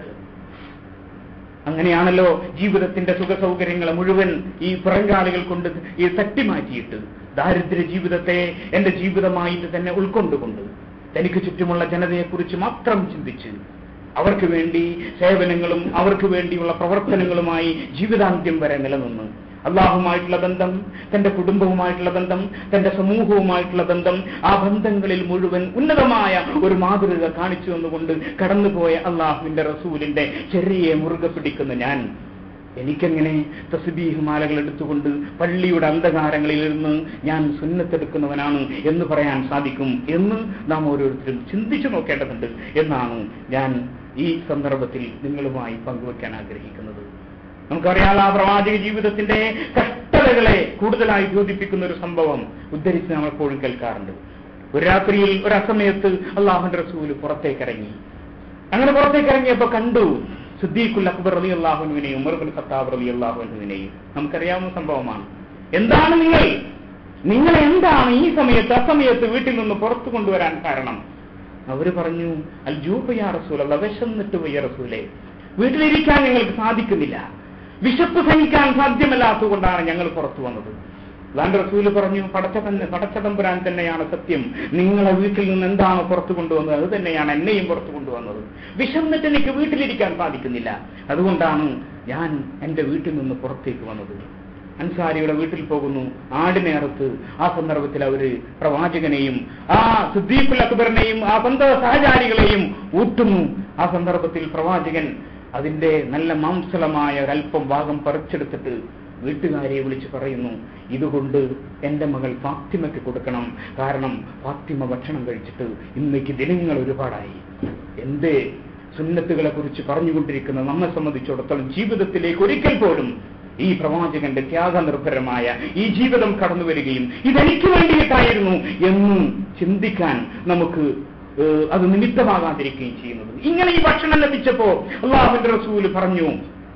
അങ്ങനെയാണല്ലോ ജീവിതത്തിന്റെ സുഖ സൗകര്യങ്ങളെ മുഴുവൻ ഈ പുറങ്കാലുകൾ കൊണ്ട് ഈ തട്ടിമാറ്റിയിട്ട് ദാരിദ്ര്യ ജീവിതത്തെ എന്റെ ജീവിതമായിട്ട് തന്നെ ഉൾക്കൊണ്ടുകൊണ്ട് തനിക്ക് ചുറ്റുമുള്ള ജനതയെക്കുറിച്ച് മാത്രം ചിന്തിച്ച് അവർക്ക് വേണ്ടി സേവനങ്ങളും അവർക്ക് വേണ്ടിയുള്ള പ്രവർത്തനങ്ങളുമായി ജീവിതാന്ത്യം വരെ നിലനിന്ന് അള്ളാഹുമായിട്ടുള്ള ബന്ധം തന്റെ കുടുംബവുമായിട്ടുള്ള ബന്ധം തന്റെ സമൂഹവുമായിട്ടുള്ള ബന്ധം ആ ബന്ധങ്ങളിൽ മുഴുവൻ ഉന്നതമായ ഒരു മാതൃക കാണിച്ചു വന്നുകൊണ്ട് കടന്നുപോയ അള്ളാഹുവിന്റെ റസൂലിന്റെ ചെറിയ മുറുകെ പിടിക്കുന്ന ഞാൻ എനിക്കെങ്ങനെ തസ്ബീഹ് മാലകൾ എടുത്തുകൊണ്ട് പള്ളിയുടെ അന്ധകാരങ്ങളിൽ ഇരുന്ന് ഞാൻ സുന്നത്തെടുക്കുന്നവനാണ് എന്ന് പറയാൻ സാധിക്കും എന്ന് നാം ഓരോരുത്തരും ചിന്തിച്ചു നോക്കേണ്ടതുണ്ട് എന്നാണ് ഞാൻ ഈ സന്ദർഭത്തിൽ നിങ്ങളുമായി പങ്കുവയ്ക്കാൻ ആഗ്രഹിക്കുന്നത് നമുക്കറിയാം ആ പ്രവാചക ജീവിതത്തിന്റെ കഷ്ടതകളെ കൂടുതലായി ദ്യോതിപ്പിക്കുന്ന ഒരു സംഭവം ഉദ്ധരിച്ച് നാം എപ്പോഴും കേൾക്കാറുണ്ട് ഒരു രാത്രിയിൽ ഒരു അസമയത്ത് അള്ളാഹുന്റെ റസൂല് പുറത്തേക്ക് ഇറങ്ങി അങ്ങനെ പുറത്തേക്ക് ഇറങ്ങിയപ്പോ കണ്ടു സിദ്ദീഖുൽ അക്ബർ അലി അള്ളാഹുവിനെയും ഉമർബുൽ ഖത്താബ് അലി അള്ളാഹുവിനെയും നമുക്കറിയാവുന്ന സംഭവമാണ് എന്താണ് നിങ്ങൾ നിങ്ങൾ എന്താണ് ഈ സമയത്ത് അസമയത്ത് വീട്ടിൽ നിന്ന് പുറത്തു കൊണ്ടുവരാൻ കാരണം അവര് പറഞ്ഞു അൽ ജൂബയാ റസൂലല്ല വിശന്നിട്ട് വയ്യ റസൂലെ വീട്ടിലിരിക്കാൻ ഞങ്ങൾക്ക് സാധിക്കുന്നില്ല വിശപ്പ് സഹിക്കാൻ സാധ്യമല്ലാത്തതുകൊണ്ടാണ് ഞങ്ങൾ പുറത്തു വന്നത് അല്ലാണ്ട് റസൂല് പറഞ്ഞു പടച്ചതൻ പടച്ചതമ്പുരാൻ തന്നെയാണ് സത്യം നിങ്ങളെ വീട്ടിൽ നിന്ന് എന്താണ് പുറത്തു കൊണ്ടുവന്നത് അത് തന്നെയാണ് എന്നെയും പുറത്തു കൊണ്ടുവന്നത് വിശന്നിട്ട് എനിക്ക് വീട്ടിലിരിക്കാൻ സാധിക്കുന്നില്ല അതുകൊണ്ടാണ് ഞാൻ എന്റെ വീട്ടിൽ നിന്ന് പുറത്തേക്ക് വന്നത് അൻസാരിയുടെ വീട്ടിൽ പോകുന്നു ആടിനെ അറുത്ത് ആ സന്ദർഭത്തിൽ അവര് പ്രവാചകനെയും ആ സിദ്ദീഖുൽ അക്ബറിനെയും ആ ബന്ധ സഹചാരികളെയും ഊട്ടുന്നു ആ സന്ദർഭത്തിൽ പ്രവാചകൻ അതിന്റെ നല്ല മാംസളമായ ഒരല്പം ഭാഗം പറിച്ചെടുത്തിട്ട് വീട്ടുകാരെ വിളിച്ച് പറയുന്നു ഇതുകൊണ്ട് എന്റെ മകൾ ഫാത്തിമയ്ക്ക് കൊടുക്കണം കാരണം ഫാത്തിമ ഭക്ഷണം കഴിച്ചിട്ട് ഇന്നേക്ക് ദിനങ്ങൾ ഒരുപാടായി എന്തേ സുന്നത്തുകളെ കുറിച്ച് പറഞ്ഞുകൊണ്ടിരിക്കുന്ന നമ്മെ സംബന്ധിച്ചിടത്തോളം ജീവിതത്തിലേക്ക് ഒരിക്കൽ പോലും ഈ പ്രവാചകന്റെ ത്യാഗനിർഭരമായ ഈ ജീവിതം കടന്നു വരികയും ഇതെനിക്ക് വേണ്ടിയിട്ടായിരുന്നു എന്ന് ചിന്തിക്കാൻ നമുക്ക് ഏഹ്, അത് നിമിത്തമാകാതിരിക്കുകയും ചെയ്യുന്നത് ഇങ്ങനെ ഈ ഭക്ഷണം ലഭിച്ചപ്പോ അള്ളാഹുവിന്റെ റസൂല് പറഞ്ഞു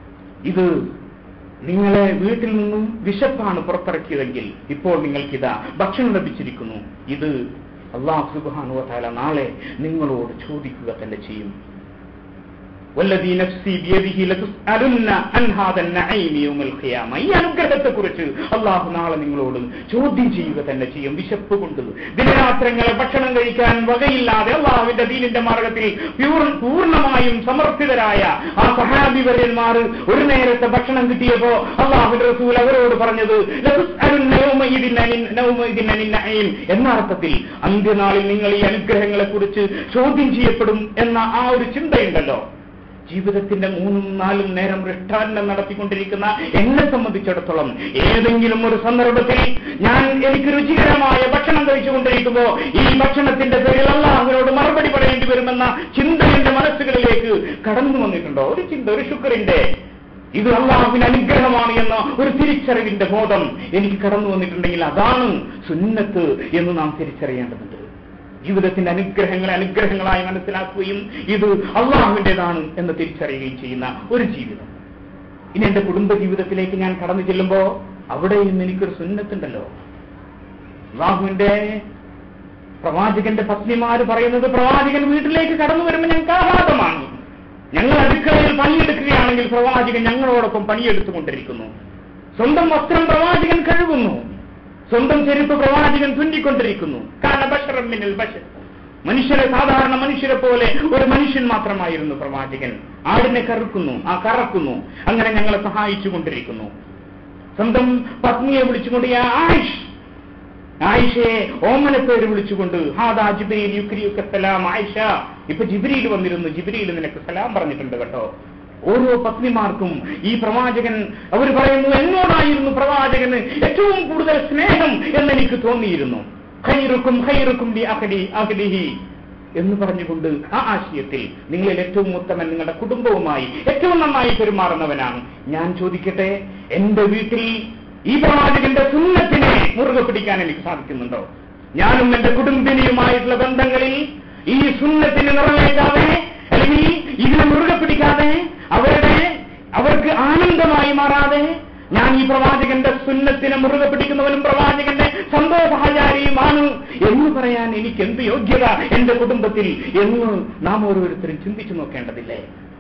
ഇത് നിങ്ങളെ വീട്ടിൽ നിന്നും വിശപ്പാണ് പുറത്തിറക്കിയതെങ്കിൽ ഇപ്പോൾ നിങ്ങൾക്കിതാ ഭക്ഷണം ലഭിച്ചിരിക്കുന്നു ഇത് അള്ളാഹു സുബ്ഹാനഹു വതആല നാളെ നിങ്ങളോട് ചോദിക്കുക തന്നെ ചെയ്യും والذي نفسي بيده لتسألن عن هذا النعيم يوم القيامة ഈ അനുഗ്രഹത്തെക്കുറിച്ച് അള്ളാഹു നാളെ നിങ്ങളോട് ചോദ്യം ചെയ്യുക തന്നെ ചെയ്യും വിശപ്പ് കൊണ്ട് ദിനരാത്രങ്ങളെ ഭക്ഷണം കഴിക്കാൻ വകയില്ലാതെ അള്ളാഹുവിന്റെ ദീനിന്റെ മാർഗത്തിൽ പ്യൂർ- പൂർണ്ണമായും സമർപ്പിതരായ ആ സഹാബിവര്യന്മാർ ഒരു നേരത്തെ ഭക്ഷണം കിട്ടിയപ്പോ അള്ളാഹുവിന്റെ റസൂൽ അവരോട് പറഞ്ഞത് "ലതുസ്അലുന്ന യൗമഇദിൻ അനിൻ- യൗമഇദിൻ അനിൻ നഈം" എന്ന അർത്ഥത്തിൽ അന്ത്യനാളിൽ നിങ്ങൾ ഈ അനുഗ്രഹങ്ങളെ കുറിച്ച് ചോദ്യം ചെയ്യപ്പെടും എന്ന ആ ഒരു ചിന്തയുണ്ടല്ലോ ജീവിതത്തിന്റെ മൂന്നും നാലും നേരം മൃഷ്ടാന്നം നടത്തിക്കൊണ്ടിരിക്കുന്ന എന്നെ സംബന്ധിച്ചിടത്തോളം ഏതെങ്കിലും ഒരു സന്ദർഭത്തിൽ ഞാൻ എനിക്ക് രുചികരമായ ഭക്ഷണം കഴിച്ചുകൊണ്ടിരിക്കുമ്പോ ഈ ഭക്ഷണത്തിന്റെ പേരിൽ അള്ളാഹുവിനോട് മറുപടി പറയേണ്ടി വരുമെന്ന ചിന്ത എന്റെ മനസ്സുകളിലേക്ക് കടന്നു വന്നിട്ടുണ്ടോ ഒരു ചിന്ത ഒരു ശുക്രിന്റെ ഇത് അള്ളാഹുവിന് അനുഗ്രഹമാണ് എന്ന ഒരു തിരിച്ചറിവിന്റെ ബോധം എനിക്ക് കടന്നു വന്നിട്ടുണ്ടെങ്കിൽ അതാണ് സുന്നത്ത് എന്ന് നാം തിരിച്ചറിയേണ്ടതുണ്ട് ജീവിതത്തിന്റെ അനുഗ്രഹങ്ങളെ അനുഗ്രഹങ്ങളായി മനസ്സിലാക്കുകയും ഇത് അള്ളാഹുവിൻ്റെതാണ് എന്ന് തിരിച്ചറിയുകയും ചെയ്യുന്ന ഒരു ജീവിതം ഇനി എന്റെ കുടുംബ ജീവിതത്തിലേക്ക് ഞാൻ കടന്നു ചെല്ലുമ്പോ അവിടെയും എനിക്കൊരു സുന്നത്തുണ്ടല്ലോ അള്ളാഹുവിന്റെ പ്രവാചകന്റെ പത്നിമാര് പറയുന്നത് പ്രവാചകൻ വീട്ടിലേക്ക് കടന്നു വരുമ്പോൾ ഞങ്ങൾക്ക് ആഹ്ലാദമാണ് ഞങ്ങൾ അടുക്കളയിൽ പണിയെടുക്കുകയാണെങ്കിൽ പ്രവാചകൻ ഞങ്ങളോടൊപ്പം പണിയെടുത്തുകൊണ്ടിരിക്കുന്നു സ്വന്തം വസ്ത്രം പ്രവാചകൻ കഴുകുന്നു സ്വന്തം ചെരുപ്പ് പ്രവാചകൻ തുന്നിക്കൊണ്ടിരിക്കുന്നു കാരണം ബഷറം മിന്നൽ ബഷർ മനുഷ്യരെ സാധാരണ മനുഷ്യരെ പോലെ ഒരു മനുഷ്യൻ മാത്രമായിരുന്നു പ്രവാചകൻ ആടിനെ കറുക്കുന്നു ആ കറക്കുന്നു അങ്ങനെ ഞങ്ങളെ സഹായിച്ചു കൊണ്ടിരിക്കുന്നു സ്വന്തം പത്നിയെ വിളിച്ചുകൊണ്ട് യാ ആയിഷ് ആയിഷയെ ഓമന പേര് വിളിച്ചുകൊണ്ട് ഹാദാ ജിബ്രീൽ യുക്രിയുക സലാം ആയിഷ ഇപ്പൊ ജിബ്രീൽ വന്നിരുന്നു ജിബ്രീൽ നിനക്ക് സലാം പറഞ്ഞിട്ടുണ്ട് കേട്ടോ ഓരോ പത്നിമാർക്കും ഈ പ്രവാചകൻ അവർ പറയുന്നു എന്നോടായിരുന്നു പ്രവാചകന് ഏറ്റവും കൂടുതൽ സ്നേഹം എന്നെനിക്ക് തോന്നിയിരുന്നു ഖൈറുക്കും ഖൈറുക്കും ലി അഹ്ലി അഹ്ലിഹി എന്ന് പറഞ്ഞുകൊണ്ട് ആ ആശയത്തിൽ നിങ്ങളിൽ ഏറ്റവും ഉത്തമൻ നിങ്ങളുടെ കുടുംബവുമായി ഏറ്റവും നന്നായി പെരുമാറുന്നവനാണ് ഞാൻ ചോദിക്കട്ടെ എന്റെ വീട്ടിൽ ഈ പ്രവാചകന്റെ സുന്നത്തിനെ മുറുകെ പിടിക്കാൻ എനിക്ക് സാധിക്കുന്നുണ്ടോ ഞാനും എന്റെ കുടുംബിനിയുമായിട്ടുള്ള ബന്ധങ്ങളിൽ ഈ സുന്നത്തിന് നിറവേറ്റാതെ അല്ലെങ്കിൽ ഇതിനെ മുറുകെ പിടിക്കാതെ അവരുടെ അവർക്ക് ആനന്ദമായി മാറാതെ ഞാൻ ഈ പ്രവാചകന്റെ സുന്നത്തിനെ മുറുകെ പിടിക്കുന്നവനും പ്രവാചകന്റെ സന്തോഷാചാരിയുമാണ് എന്ന് പറയാൻ എനിക്ക് എന്ത് യോഗ്യത എന്റെ കുടുംബത്തിൽ എന്ന് നാം ഓരോരുത്തരും ചിന്തിച്ചു നോക്കേണ്ടതില്ലേ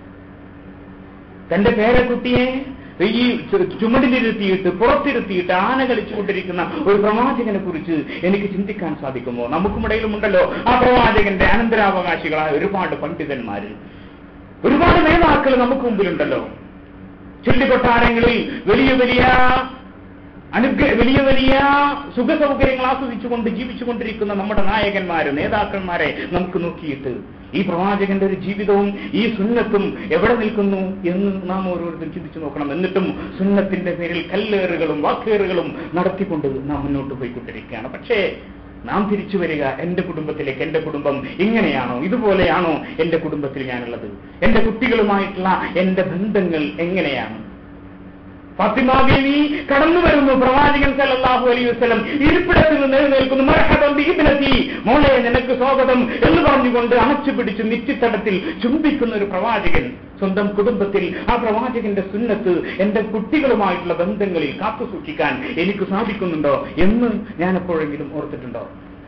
തന്റെ പേരക്കുട്ടിയെ ഈ ചു- ചുമടിലിരുത്തിയിട്ട് പുറത്തിരുത്തിയിട്ട് ആന കളിച്ചുകൊണ്ടിരിക്കുന്ന ഒരു പ്രവാചകനെ കുറിച്ച് എനിക്ക് ചിന്തിക്കാൻ സാധിക്കുമോ നമുക്കുമിടയിലും ഉണ്ടല്ലോ ആ പ്രവാചകന്റെ അനന്തരാവകാശികളായ ഒരുപാട് പണ്ഡിതന്മാര് ഒരുപാട് നേതാക്കൾ നമുക്ക് മുമ്പിലുണ്ടല്ലോ ചുല്ലിക്കൊട്ടാരങ്ങളിൽ വലിയ വലിയ അനുഗ്രഹ വലിയ വലിയ സുഖ സൗകര്യങ്ങൾ ആസ്വദിച്ചുകൊണ്ട് ജീവിച്ചുകൊണ്ടിരിക്കുന്ന നമ്മുടെ നായകന്മാര് നേതാക്കന്മാരെ നമുക്ക് നോക്കിയിട്ട് ഈ പ്രവാചകന്റെ ഒരു ജീവിതവും ഈ സുന്നത്തും എവിടെ നിൽക്കുന്നു എന്ന് നാം ഓരോരുത്തരും ചിന്തിച്ചു നോക്കണം എന്നിട്ടും സുന്നത്തിന്റെ പേരിൽ കല്ലേറുകളും വാക്കേറുകളും നടത്തിക്കൊണ്ട് നാം മുന്നോട്ട് പോയിക്കൊണ്ടിരിക്കുകയാണ് പക്ഷേ നാം തിരിച്ചു വരിക എന്റെ കുടുംബത്തിലേക്ക് എന്റെ കുടുംബം ഇങ്ങനെയാണോ ഇതുപോലെയാണോ എന്റെ കുടുംബത്തിൽ ഞാനുള്ളത് എന്റെ കുട്ടികളുമായിട്ടുള്ള എന്റെ ബന്ധങ്ങൾ എങ്ങനെയാണ് ഫാത്തിമ ബീവി കടന്നു വരുന്നു പ്രവാചകൻ സല്ലല്ലാഹു അലൈഹി വസല്ലം ഇരിപ്പിടത്തിൽ നിന്ന് എഴുന്നേൽക്കുന്നു മർഹബൻ ബിഇബ്നതി മോളെ നിനക്ക് സ്വാഗതം എന്ന് പറഞ്ഞുകൊണ്ട് അണച്ചു പിടിച്ച് നെറ്റിത്തടത്തിൽ ചുംബിക്കുന്ന ഒരു പ്രവാചകൻ സ്വന്തം കുടുംബത്തിൽ ആ പ്രവാചകന്റെ സുന്നത്ത് എന്റെ കുട്ടികളുമായിട്ടുള്ള ബന്ധങ്ങളിൽ കാത്തു സൂക്ഷിക്കാൻ എനിക്ക് സാധിക്കുന്നുണ്ടോ എന്ന് ഞാൻ എപ്പോഴെങ്കിലും ഓർത്തിട്ടുണ്ടോ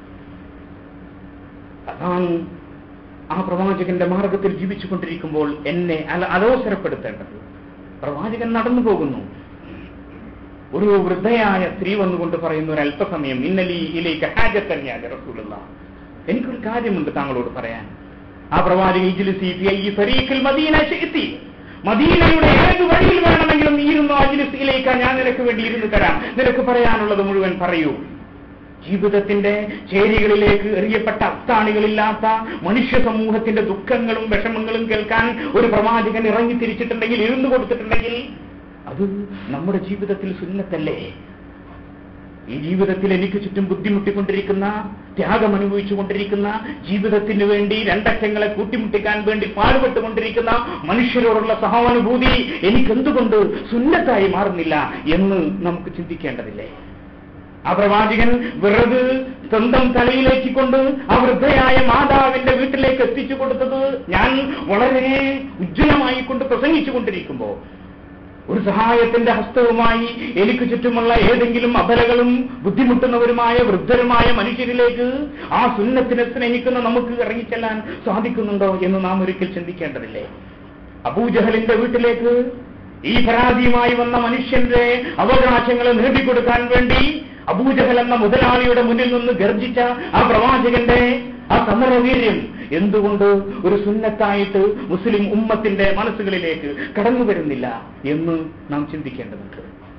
അതാണ് ആ പ്രവാചകന്റെ മാർഗത്തിൽ ജീവിച്ചുകൊണ്ടിരിക്കുമ്പോൾ എന്നെ അല അലോസരപ്പെടുത്തേണ്ടത് പ്രവാചകൻ നടന്നു പോകുന്നു ഒരു വൃദ്ധയായ സ്ത്രീ വന്നുകൊണ്ട് പറയുന്ന ഒരു അല്പസമയം ഇന്നലി ഇലേക്ക് ഹാജത്തന്നെയാണ് റസൂലുള്ള എനിക്കൊരു കാര്യമുണ്ട് താങ്കളോട് പറയാൻ ആ പ്രവാചകൻ ഇജ്ലിസി ഫി അയ്യി ഫരീഖിൽ മദീന ശിഅ്തി. മദീനയുടെ ഏത് വഴിയിൽ വേണമെങ്കിലും നീ ഇരുന്നോ അജ്ലിസിലേക്ക് ഞാൻ നിനക്ക് വേണ്ടി ഇരുന്ന് തരാം നിനക്ക് പറയാനുള്ളത് മുഴുവൻ പറയൂ ജീവിതത്തിന്റെ ചേരികളിലേക്ക് എറിയപ്പെട്ട അത്താണികളില്ലാത്ത മനുഷ്യ സമൂഹത്തിന്റെ ദുഃഖങ്ങളും വിഷമങ്ങളും കേൾക്കാൻ ഒരു പ്രവാചകൻ ഇറങ്ങി തിരിച്ചിട്ടുണ്ടെങ്കിൽ ഇരുന്നു കൊടുത്തിട്ടുണ്ടെങ്കിൽ അത് നമ്മുടെ ജീവിതത്തിൽ സുന്നത്തല്ലേ ഈ ജീവിതത്തിൽ എനിക്ക് ചുറ്റും ബുദ്ധിമുട്ടിക്കൊണ്ടിരിക്കുന്ന ത്യാഗം അനുഭവിച്ചുകൊണ്ടിരിക്കുന്ന ജീവിതത്തിന് വേണ്ടി രണ്ടറ്റങ്ങളെ കൂട്ടിമുട്ടിക്കാൻ വേണ്ടി പാടുപെട്ടുകൊണ്ടിരിക്കുന്ന മനുഷ്യരോടുള്ള സഹാനുഭൂതി എനിക്കെന്തുകൊണ്ട് സുന്നത്തായി മാറുന്നില്ല എന്ന് നമുക്ക് ചിന്തിക്കേണ്ടതില്ലേ ആ പ്രവാചകൻ വിറക് സ്വന്തം തലയിലേക്കിക്കൊണ്ട് ആ വൃദ്ധയായ മാതാവിന്റെ വീട്ടിലേക്ക് എത്തിച്ചു കൊടുത്തത് ഞാൻ വളരെ ഉജ്ജ്വലമായി കൊണ്ട് പ്രസംഗിച്ചു കൊണ്ടിരിക്കുമ്പോ ഒരു സഹായത്തിന്റെ ഹസ്തവുമായി എനിക്ക് ചുറ്റുമുള്ള ഏതെങ്കിലും അബലകളും ബുദ്ധിമുട്ടുന്നവരുമായ വൃദ്ധരുമായ മനുഷ്യരിലേക്ക് ആ സുന്നത്തിനെ സ്നേഹിക്കുന്ന നമുക്ക് ഇറങ്ങിച്ചെല്ലാൻ സാധിക്കുന്നുണ്ടോ എന്ന് നാം ഒരിക്കൽ ചിന്തിക്കേണ്ടതില്ലേ അബൂജഹലിന്റെ വീട്ടിലേക്ക് ഈ പരാതിയുമായി വന്ന മനുഷ്യന്റെ അവകാശങ്ങൾ നേടിക്കൊടുക്കാൻ വേണ്ടി അബൂജഹൽ എന്ന മുതലാളിയുടെ മുന്നിൽ നിന്ന് ഗർജിച്ച ആ പ്രവാചകന്റെ ആ സമരവീര്യം എന്തുകൊണ്ട് ഒരു സുന്നത്തായിട്ട് മുസ്ലിം ഉമ്മത്തിന്റെ മനസ്സുകളിലേക്ക് കടന്നു വരുന്നില്ല എന്ന് നാം ചിന്തിക്കേണ്ടതുണ്ട്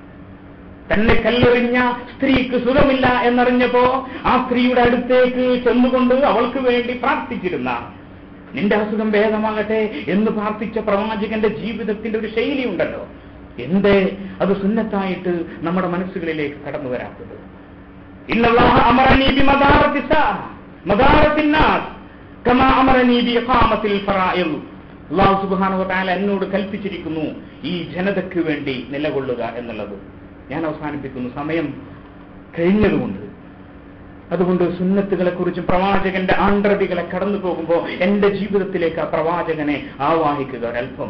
തന്നെ കല്ലെറിഞ്ഞ സ്ത്രീക്ക് സുഖമില്ല എന്നറിഞ്ഞപ്പോ ആ സ്ത്രീയുടെ അടുത്തേക്ക് ചെന്നുകൊണ്ട് അവൾക്ക് വേണ്ടി പ്രാർത്ഥിച്ചിരുന്ന നിന്റെ അസുഖം ഭേദമാകട്ടെ എന്ന് പ്രാർത്ഥിച്ച പ്രവാചകന്റെ ജീവിതത്തിന്റെ ഒരു ശൈലി ഉണ്ടല്ലോ എന്തേ അത് സുന്നത്തായിട്ട് നമ്മുടെ മനസ്സുകളിലേക്ക് കടന്നു വരാത്തത് ഇന്നല്ലാഹ അമറനീ ബിമദാറത്തി സാ മദാറത്തിൻ നാസ് കമാ അമറനീ ബിഇഖാമത്തിൽ ഫറായിദ് അല്ലാഹു സുബ്ഹാനഹു വ തആല എന്നോട് കൽപ്പിച്ചിരിക്കുന്നു ഈ ജനതയ്ക്ക് വേണ്ടി നിലകൊള്ളുക എന്നുള്ളത് ഞാൻ അവസാനിപ്പിക്കുന്നു സമയം കഴിഞ്ഞതുകൊണ്ട് അതുകൊണ്ട് സുന്നത്തുകളെ കുറിച്ചും പ്രവാചകന്റെ ആണ്ടതികളെ കടന്നു പോകുമ്പോൾ എന്റെ ജീവിതത്തിലേക്ക് ആ പ്രവാചകനെ ആവാഹിക്കുക ഒരല്പം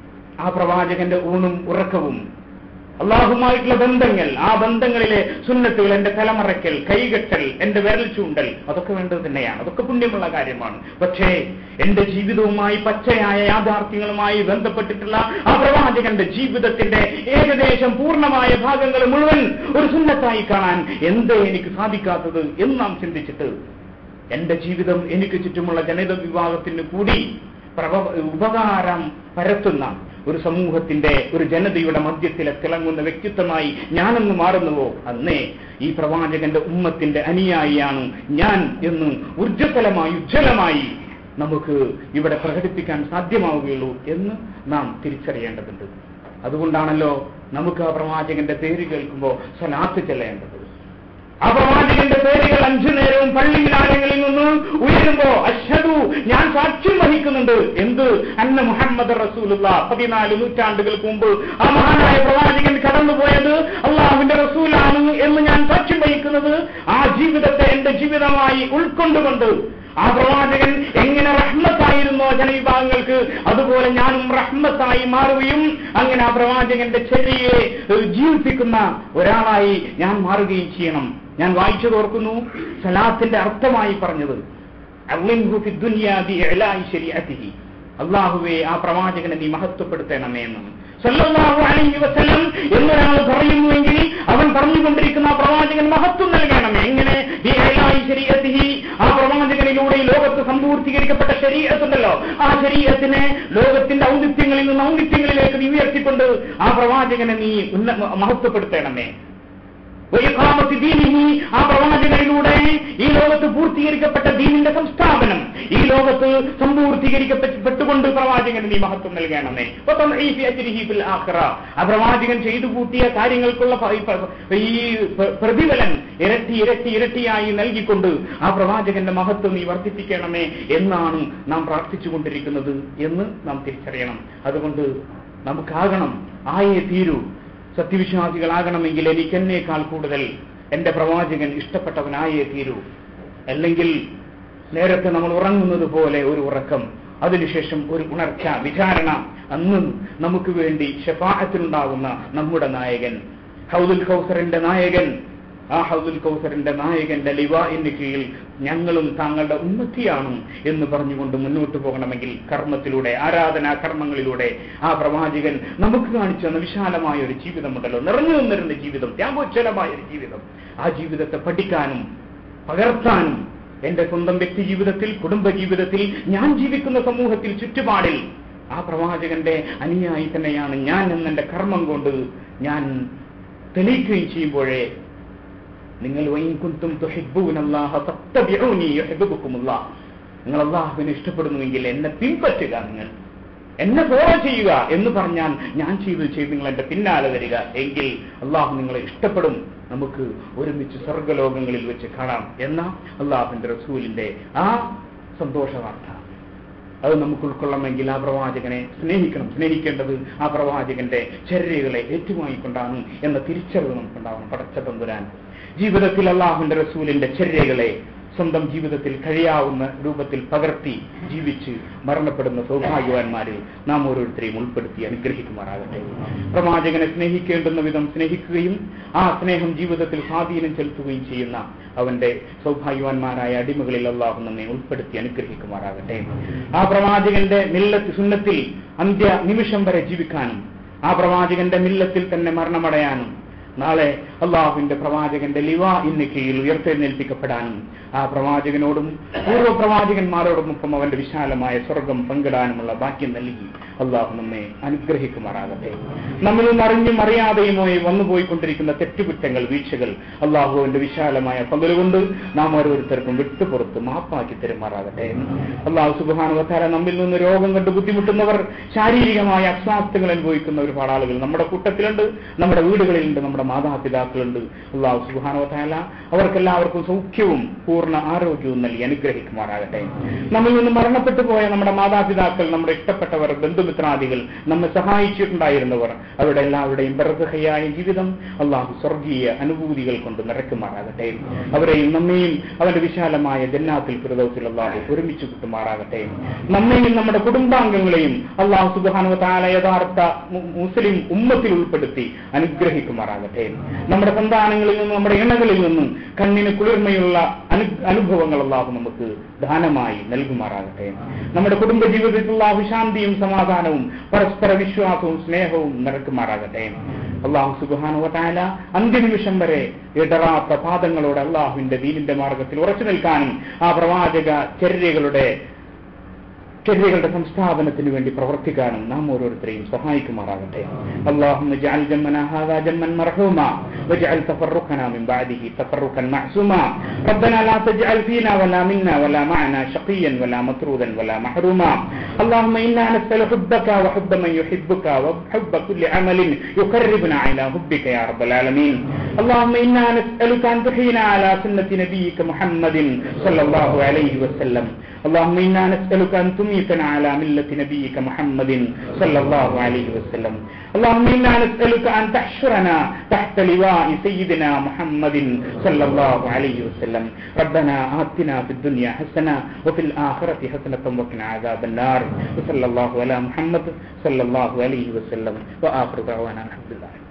ആ പ്രവാചകന്റെ ഊണും ഉറക്കവും അള്ളാഹുമായിട്ടുള്ള ബന്ധങ്ങൾ ആ ബന്ധങ്ങളിലെ സുന്നത്തുകൾ എന്റെ തലമറയ്ക്കൽ കൈകെട്ടൽ എന്റെ വിരൽ ചൂണ്ടൽ അതൊക്കെ വേണ്ടത് തന്നെയാണ് അതൊക്കെ പുണ്യമുള്ള കാര്യമാണ് പക്ഷേ എന്റെ ജീവിതവുമായി പച്ചയായ യാഥാർത്ഥ്യങ്ങളുമായി ബന്ധപ്പെട്ടിട്ടുള്ള ആ പ്രവാചകന്റെ ജീവിതത്തിന്റെ ഏകദേശം പൂർണ്ണമായ ഭാഗങ്ങൾ മുഴുവൻ ഒരു സുന്നത്തായി കാണാൻ എന്തേ എനിക്ക് സാധിക്കാത്തത് എന്ന് നാം ചിന്തിച്ചിട്ട് എന്റെ ജീവിതം എനിക്ക് ചുറ്റുമുള്ള ജനിത വിഭാഗത്തിന് കൂടി പ്രവ- ഉപകാരം പരത്തുന്ന ഒരു സമൂഹത്തിന്റെ ഒരു ജനതയുടെ മധ്യത്തിലെ തിളങ്ങുന്ന വ്യക്തിത്വമായി ഞാനൊന്ന് മാറുന്നുവോ അന്നേ ഈ പ്രവാചകന്റെ ഉമ്മത്തിന്റെ അനുയായിയാണ് ഞാൻ എന്ന് ഊർജ്ജസ്വലമായി ഉജ്ജ്വലമായി നമുക്ക് ഇവിടെ പ്രകടിപ്പിക്കാൻ സാധ്യമാവുകയുള്ളൂ എന്ന് നാം തിരിച്ചറിയേണ്ടതുണ്ട് അതുകൊണ്ടാണല്ലോ നമുക്ക് ആ പ്രവാചകന്റെ പേര് കേൾക്കുമ്പോൾ സലാത്ത് ചെല്ലേണ്ടത് ആ പ്രവാചകന്റെ പേരുകൾ അഞ്ചു നേരവും പള്ളിമിനാരങ്ങളിൽ നിന്ന് ഉയരുമ്പോ അശ്ഹദു ഞാൻ സാക്ഷ്യം വഹിക്കുന്നുണ്ട് എന്ത് അന്ന മുഹമ്മദ് റസൂലുള്ള പതിനാല് നൂറ്റാണ്ടുകൾക്ക് മുമ്പ് ആ മഹാനായ പ്രവാചകൻ കടന്നുപോയത് അള്ളാഹുവിന്റെ റസൂലാണ് എന്ന് ഞാൻ സാക്ഷ്യം വഹിക്കുന്നത് ആ ജീവിതത്തെ എന്റെ ജീവിതമായി ഉൾക്കൊണ്ടുകൊണ്ട് ആ പ്രവാചകൻ എങ്ങനെ റഹ്മത്തായിരുന്നോ ജനവിഭാഗങ്ങൾക്ക് അതുപോലെ ഞാനും റഹ്മത്തായി മാറുകയും അങ്ങനെ ആ പ്രവാചകന്റെ ചെറിയെ ജീവിപ്പിക്കുന്ന ഒരാളായി ഞാൻ മാറുകയും ചെയ്യണം ഞാൻ വായിച്ചു തോർക്കുന്നു സലാത്തിന്റെ അർത്ഥമായി പറഞ്ഞത് അള്ളിൻഹു ഫി ദുനിയാ ബി ഇഅലാഇ ശരീഅതിഹി. അള്ളാഹുവെ ആ പ്രവാചകനെ നീ മഹത്വപ്പെടുത്തണമേ എന്ന് സല്ലല്ലാഹു അലൈഹി വസല്ലം എന്നൊരാൾ പറയുന്നുവെങ്കിൽ അവൻ പറഞ്ഞുകൊണ്ടിരിക്കുന്ന ആ പ്രവാചകൻ മഹത്വം നൽകണം എങ്ങനെ ബി ഇഅലാഇ ശരീഅതിഹി. ആ പ്രവാചകനിലൂടെ ഈ ലോകത്ത് സമ്പൂർത്തീകരിക്കപ്പെട്ട ശരീരത്തുണ്ടല്ലോ ആ ശരീരത്തിനെ ലോകത്തിന്റെ ഔന്നിത്യങ്ങളിൽ നിന്ന് ഔന്നിത്യങ്ങളിലേക്ക് നീ ഉയർത്തിക്കൊണ്ട് ആ പ്രവാചകനെ നീ ഉന്ന മഹത്വപ്പെടുത്തണമേ വൈഖാമത്തി ദീനിഹി, ആ പ്രവാചകനിലൂടെ ഈ ലോകത്ത് പൂർത്തീകരിക്കപ്പെട്ട ദീനിന്റെ സംസ്ഥാപനം ഈ ലോകത്ത് സമ്പൂർത്തീകരിക്കപ്പെട്ടുകൊണ്ട് പ്രവാചകന് നീ മഹത്വം നൽകണമേ വതദ്ഈഫി അജ്രിഹി ഫിൽ ആഖിറ. ആ പ്രവാചകൻ ചെയ്തു കൂട്ടിയ കാര്യങ്ങൾക്കുള്ള പ- പ- ഈ പ- പ്രതിഫലം ഇരട്ടി ഇരട്ടി ഇരട്ടിയായി നൽകിക്കൊണ്ട് ആ പ്രവാചകന്റെ മഹത്വം നീ വർദ്ധിപ്പിക്കണമേ എന്നാണ് നാം പ്രാർത്ഥിച്ചുകൊണ്ടിരിക്കുന്നത് എന്ന് നാം തിരിച്ചറിയണം അതുകൊണ്ട് നമുക്കാകണം ആയേ തീരൂ സത്യവിശ്വാസികളാകണമെങ്കിൽ എനിക്ക് എന്നേക്കാൾ കൂടുതൽ എന്റെ പ്രവാചകൻ ഇഷ്ടപ്പെട്ടവനായേ തീരൂ അല്ലെങ്കിൽ നേരത്തെ നമ്മൾ ഉറങ്ങുന്നത് പോലെ ഒരു ഉറക്കം അതിനുശേഷം ഒരു ഉണർച്ച വിചാരണ അന്ന് നമുക്ക് വേണ്ടി ഷഫാഅത്തിനുണ്ടാകുന്ന നമ്മുടെ നായകൻ ഹൗദുൽ കൗസറിന്റെ നായകൻ ആ ഹൗദുൽ കൗസറിന്റെ നായകന്റെ ലിവാഇന് കീഴിൽ ഞങ്ങളും താങ്കളുടെ ഉന്നതിയാണ് എന്ന് പറഞ്ഞുകൊണ്ട് മുന്നോട്ട് പോകണമെങ്കിൽ കർമ്മത്തിലൂടെ ആരാധനാ കർമ്മങ്ങളിലൂടെ ആ പ്രവാചകൻ നമുക്ക് കാണിച്ചു തന്ന വിശാലമായ ഒരു ജീവിതമുണ്ടല്ലോ നിറഞ്ഞു നിന്നിരുന്ന ജീവിതം ത്യാഗോജ്വലമായ ഒരു ജീവിതം ആ ജീവിതത്തെ പഠിക്കാനും പകർത്താനും എന്റെ സ്വന്തം വ്യക്തി ജീവിതത്തിൽ കുടുംബ ജീവിതത്തിൽ ഞാൻ ജീവിക്കുന്ന സമൂഹത്തിൽ ചുറ്റുപാടിൽ ആ പ്രവാചകന്റെ അനുയായി തന്നെയാണ് ഞാൻ എന്നെന്റെ കർമ്മം കൊണ്ട് ഞാൻ തെളിയിക്കുകയും ചെയ്യുമ്പോഴേ നിങ്ങൾ വൈകുന്തും നിങ്ങൾ അള്ളാഹുവിനെ ഇഷ്ടപ്പെടുന്നുവെങ്കിൽ എന്നെ പിൻപറ്റുക നിങ്ങൾ എന്നെ ഫോളോ ചെയ്യുക എന്ന് പറഞ്ഞാൽ ഞാൻ ചെയ്തു ചെയ്ത് നിങ്ങൾ എന്റെ പിന്നാലെ വരിക എങ്കിൽ അള്ളാഹു നിങ്ങളെ ഇഷ്ടപ്പെടും നമുക്ക് ഒരുമിച്ച് സ്വർഗലോകങ്ങളിൽ വെച്ച് കാണാം എന്ന അള്ളാഹുവിന്റെ റസൂലിന്റെ ആ സന്തോഷ വാർത്ത അത് നമുക്ക് ഉൾക്കൊള്ളണമെങ്കിൽ ആ പ്രവാചകനെ സ്നേഹിക്കണം സ്നേഹിക്കേണ്ടത് ആ പ്രവാചകന്റെ ചര്യകളെ ഏറ്റുവാങ്ങിക്കൊണ്ടാണ് എന്ന തിരിച്ചറിവ് നമുക്കുണ്ടാവണം പടച്ച തമ്പുരാൻ ജീവിതത്തിൽ അള്ളാഹുവിന്റെ റസൂലിന്റെ ചര്യകളെ സ്വന്തം ജീവിതത്തിൽ കഴിയാവുന്ന രൂപത്തിൽ പകർത്തി ജീവിച്ച് മരണപ്പെടുന്ന സൗഭാഗ്യവാന്മാരിൽ നാം ഓരോരുത്തരെയും ഉൾപ്പെടുത്തി അനുഗ്രഹിക്കുമാറാകട്ടെ പ്രവാചകനെ സ്നേഹിക്കേണ്ടുന്ന വിധം സ്നേഹിക്കുകയും ആ സ്നേഹം ജീവിതത്തിൽ സ്വാധീനം ചെലുത്തുകയും ചെയ്യുന്ന അവന്റെ സൗഭാഗ്യവാന്മാരായ അടിമകളിൽ അള്ളാഹു നമ്മെ ഉൾപ്പെടുത്തി അനുഗ്രഹിക്കുമാറാകട്ടെ ആ പ്രവാചകന്റെ മില്ലത്ത് സുന്നത്തിൽ അന്ത്യ നിമിഷം വരെ ജീവിക്കാനും ആ പ്രവാചകന്റെ മില്ലത്തിൽ തന്നെ മരണമടയാനും നാളെ അള്ളാഹുവിന്റെ പ്രവാചകന്റെ ലിവ ഇന്ന് കീഴിൽ ഉയർത്തെഴുന്നേൽപ്പിക്കപ്പെടാനും ആ പ്രവാചകനോടും പൂർവ്വ പ്രവാചകന്മാരോടുമൊപ്പം അവന്റെ വിശാലമായ സ്വർഗം പങ്കിടാനുമുള്ള ഭാഗ്യം നൽകി അള്ളാഹു നമ്മെ അനുഗ്രഹിക്കുമാറാകട്ടെ നമ്മിൽ നിന്ന് അറിഞ്ഞും അറിയാതെയുമായി വന്നുപോയിക്കൊണ്ടിരിക്കുന്ന തെറ്റുകുറ്റങ്ങൾ വീഴ്ചകൾ അള്ളാഹു അവന്റെ വിശാലമായ പങ്കലുകൊണ്ട് നാം ഓരോരുത്തർക്കും വിട്ടുപുറത്ത് മാപ്പാക്കി തരുമാറാകട്ടെ അള്ളാഹു സുബാനുവത്താര നമ്മിൽ നിന്ന് രോഗം കണ്ട് ബുദ്ധിമുട്ടുന്നവർ ശാരീരികമായ അസ്വാസ്ഥ്യങ്ങൾ അനുഭവിക്കുന്ന ഒരുപാട് ആളുകൾ നമ്മുടെ കൂട്ടത്തിലുണ്ട് നമ്മുടെ വീടുകളിലുണ്ട് നമ്മുടെ മാതാപിതാക്കളുണ്ട് അള്ളാഹു സുബാനുവത്താല അവർക്കെല്ലാവർക്കും സൗഖ്യവും പൂർണ്ണ ആരോഗ്യവും നൽകി അനുഗ്രഹിക്കുമാറാകട്ടെ നമ്മിൽ നിന്ന് മരണപ്പെട്ടു പോയ നമ്മുടെ മാതാപിതാക്കൾ നമ്മുടെ ഇഷ്ടപ്പെട്ടവർ ബന്ധുമിത്രാദികൾ നമ്മെ സഹായിച്ചിട്ടുണ്ടായിരുന്നവർ അവരുടെ എല്ലാവരുടെയും ബർദഹയായ ജീവിതം അള്ളാഹു സ്വർഗീയ അനുഭൂതികൾ കൊണ്ട് നിറയ്ക്കുമാറാകട്ടെ അവരെയും നമ്മെയും അവന്റെ വിശാലമായ ജന്നാത്തിൽ ഫിറദൗസിൽ അള്ളാഹു ഒരുമിച്ച് കിട്ടുമാറാകട്ടെ നമ്മെയും നമ്മുടെ കുടുംബാംഗങ്ങളെയും അള്ളാഹു സുബാനു താല യഥാർത്ഥ മു- മുസ്ലിം ഉമ്മത്തിൽ ഉൾപ്പെടുത്തി അനുഗ്രഹിക്കുമാറാകട്ടെ നമ്മുടെ സന്താനങ്ങളിൽ നിന്നും നമ്മുടെ ഇണകളിൽ നിന്നും കണ്ണിന് കുളിർമയുള്ള അനു അനുഭവങ്ങൾ അള്ളാഹു നമുക്ക് ദാനമായി നൽകുമാറാകട്ടെ നമ്മുടെ കുടുംബ ജീവിതത്തിൽ അള്ളാഹു ശാന്തിയും സമാധാനവും പരസ്പര വിശ്വാസവും സ്നേഹവും നിറക്കുമാറാകട്ടെ അള്ളാഹു സുബാനുവതാല അന്ത്യനിമിഷം വരെ ഇടറാത്ത പാദങ്ങളോടെ അള്ളാഹുവിന്റെ ദീനിന്റെ മാർഗത്തിൽ ഉറച്ചു നിൽക്കാനും ആ പ്രവാചക ചര്യകളുടെ ചര്യകളുടെ സംസ്ഥാപനത്തിന് വേണ്ടി പ്രവർത്തിക്കാനും നാം ഓരോരുത്തരെയും സഹായിക്കുമാറാകട്ടെ اللهم اجعل جمنا هذا جما مرحوما واجعل تفرقنا من بعده تفرقا معصوما ربنا لا تجعل فينا ولا منا ولا معنا شقيا ولا مطرودا ولا محروما اللهم انا نسال حبك وحب من يحبك وحب كل عمل يقربنا الى حبك يا رب العالمين اللهم انا نسالك ان تحيينا على سنه نبيك محمد صلى الله عليه وسلم اللهم انا نسالك ان تميتنا على مله نبيك محمد صلى الله عليه وسلم اللهم انا نسالك ان تحشرنا تحت لواء سيدنا محمد صلى الله عليه وسلم ربنا آتنا في الدنيا حسنه وفي الاخره حسنه وقنا عذاب النار وصلى الله على محمد صلى الله عليه وسلم واخر دعوانا الحمد لله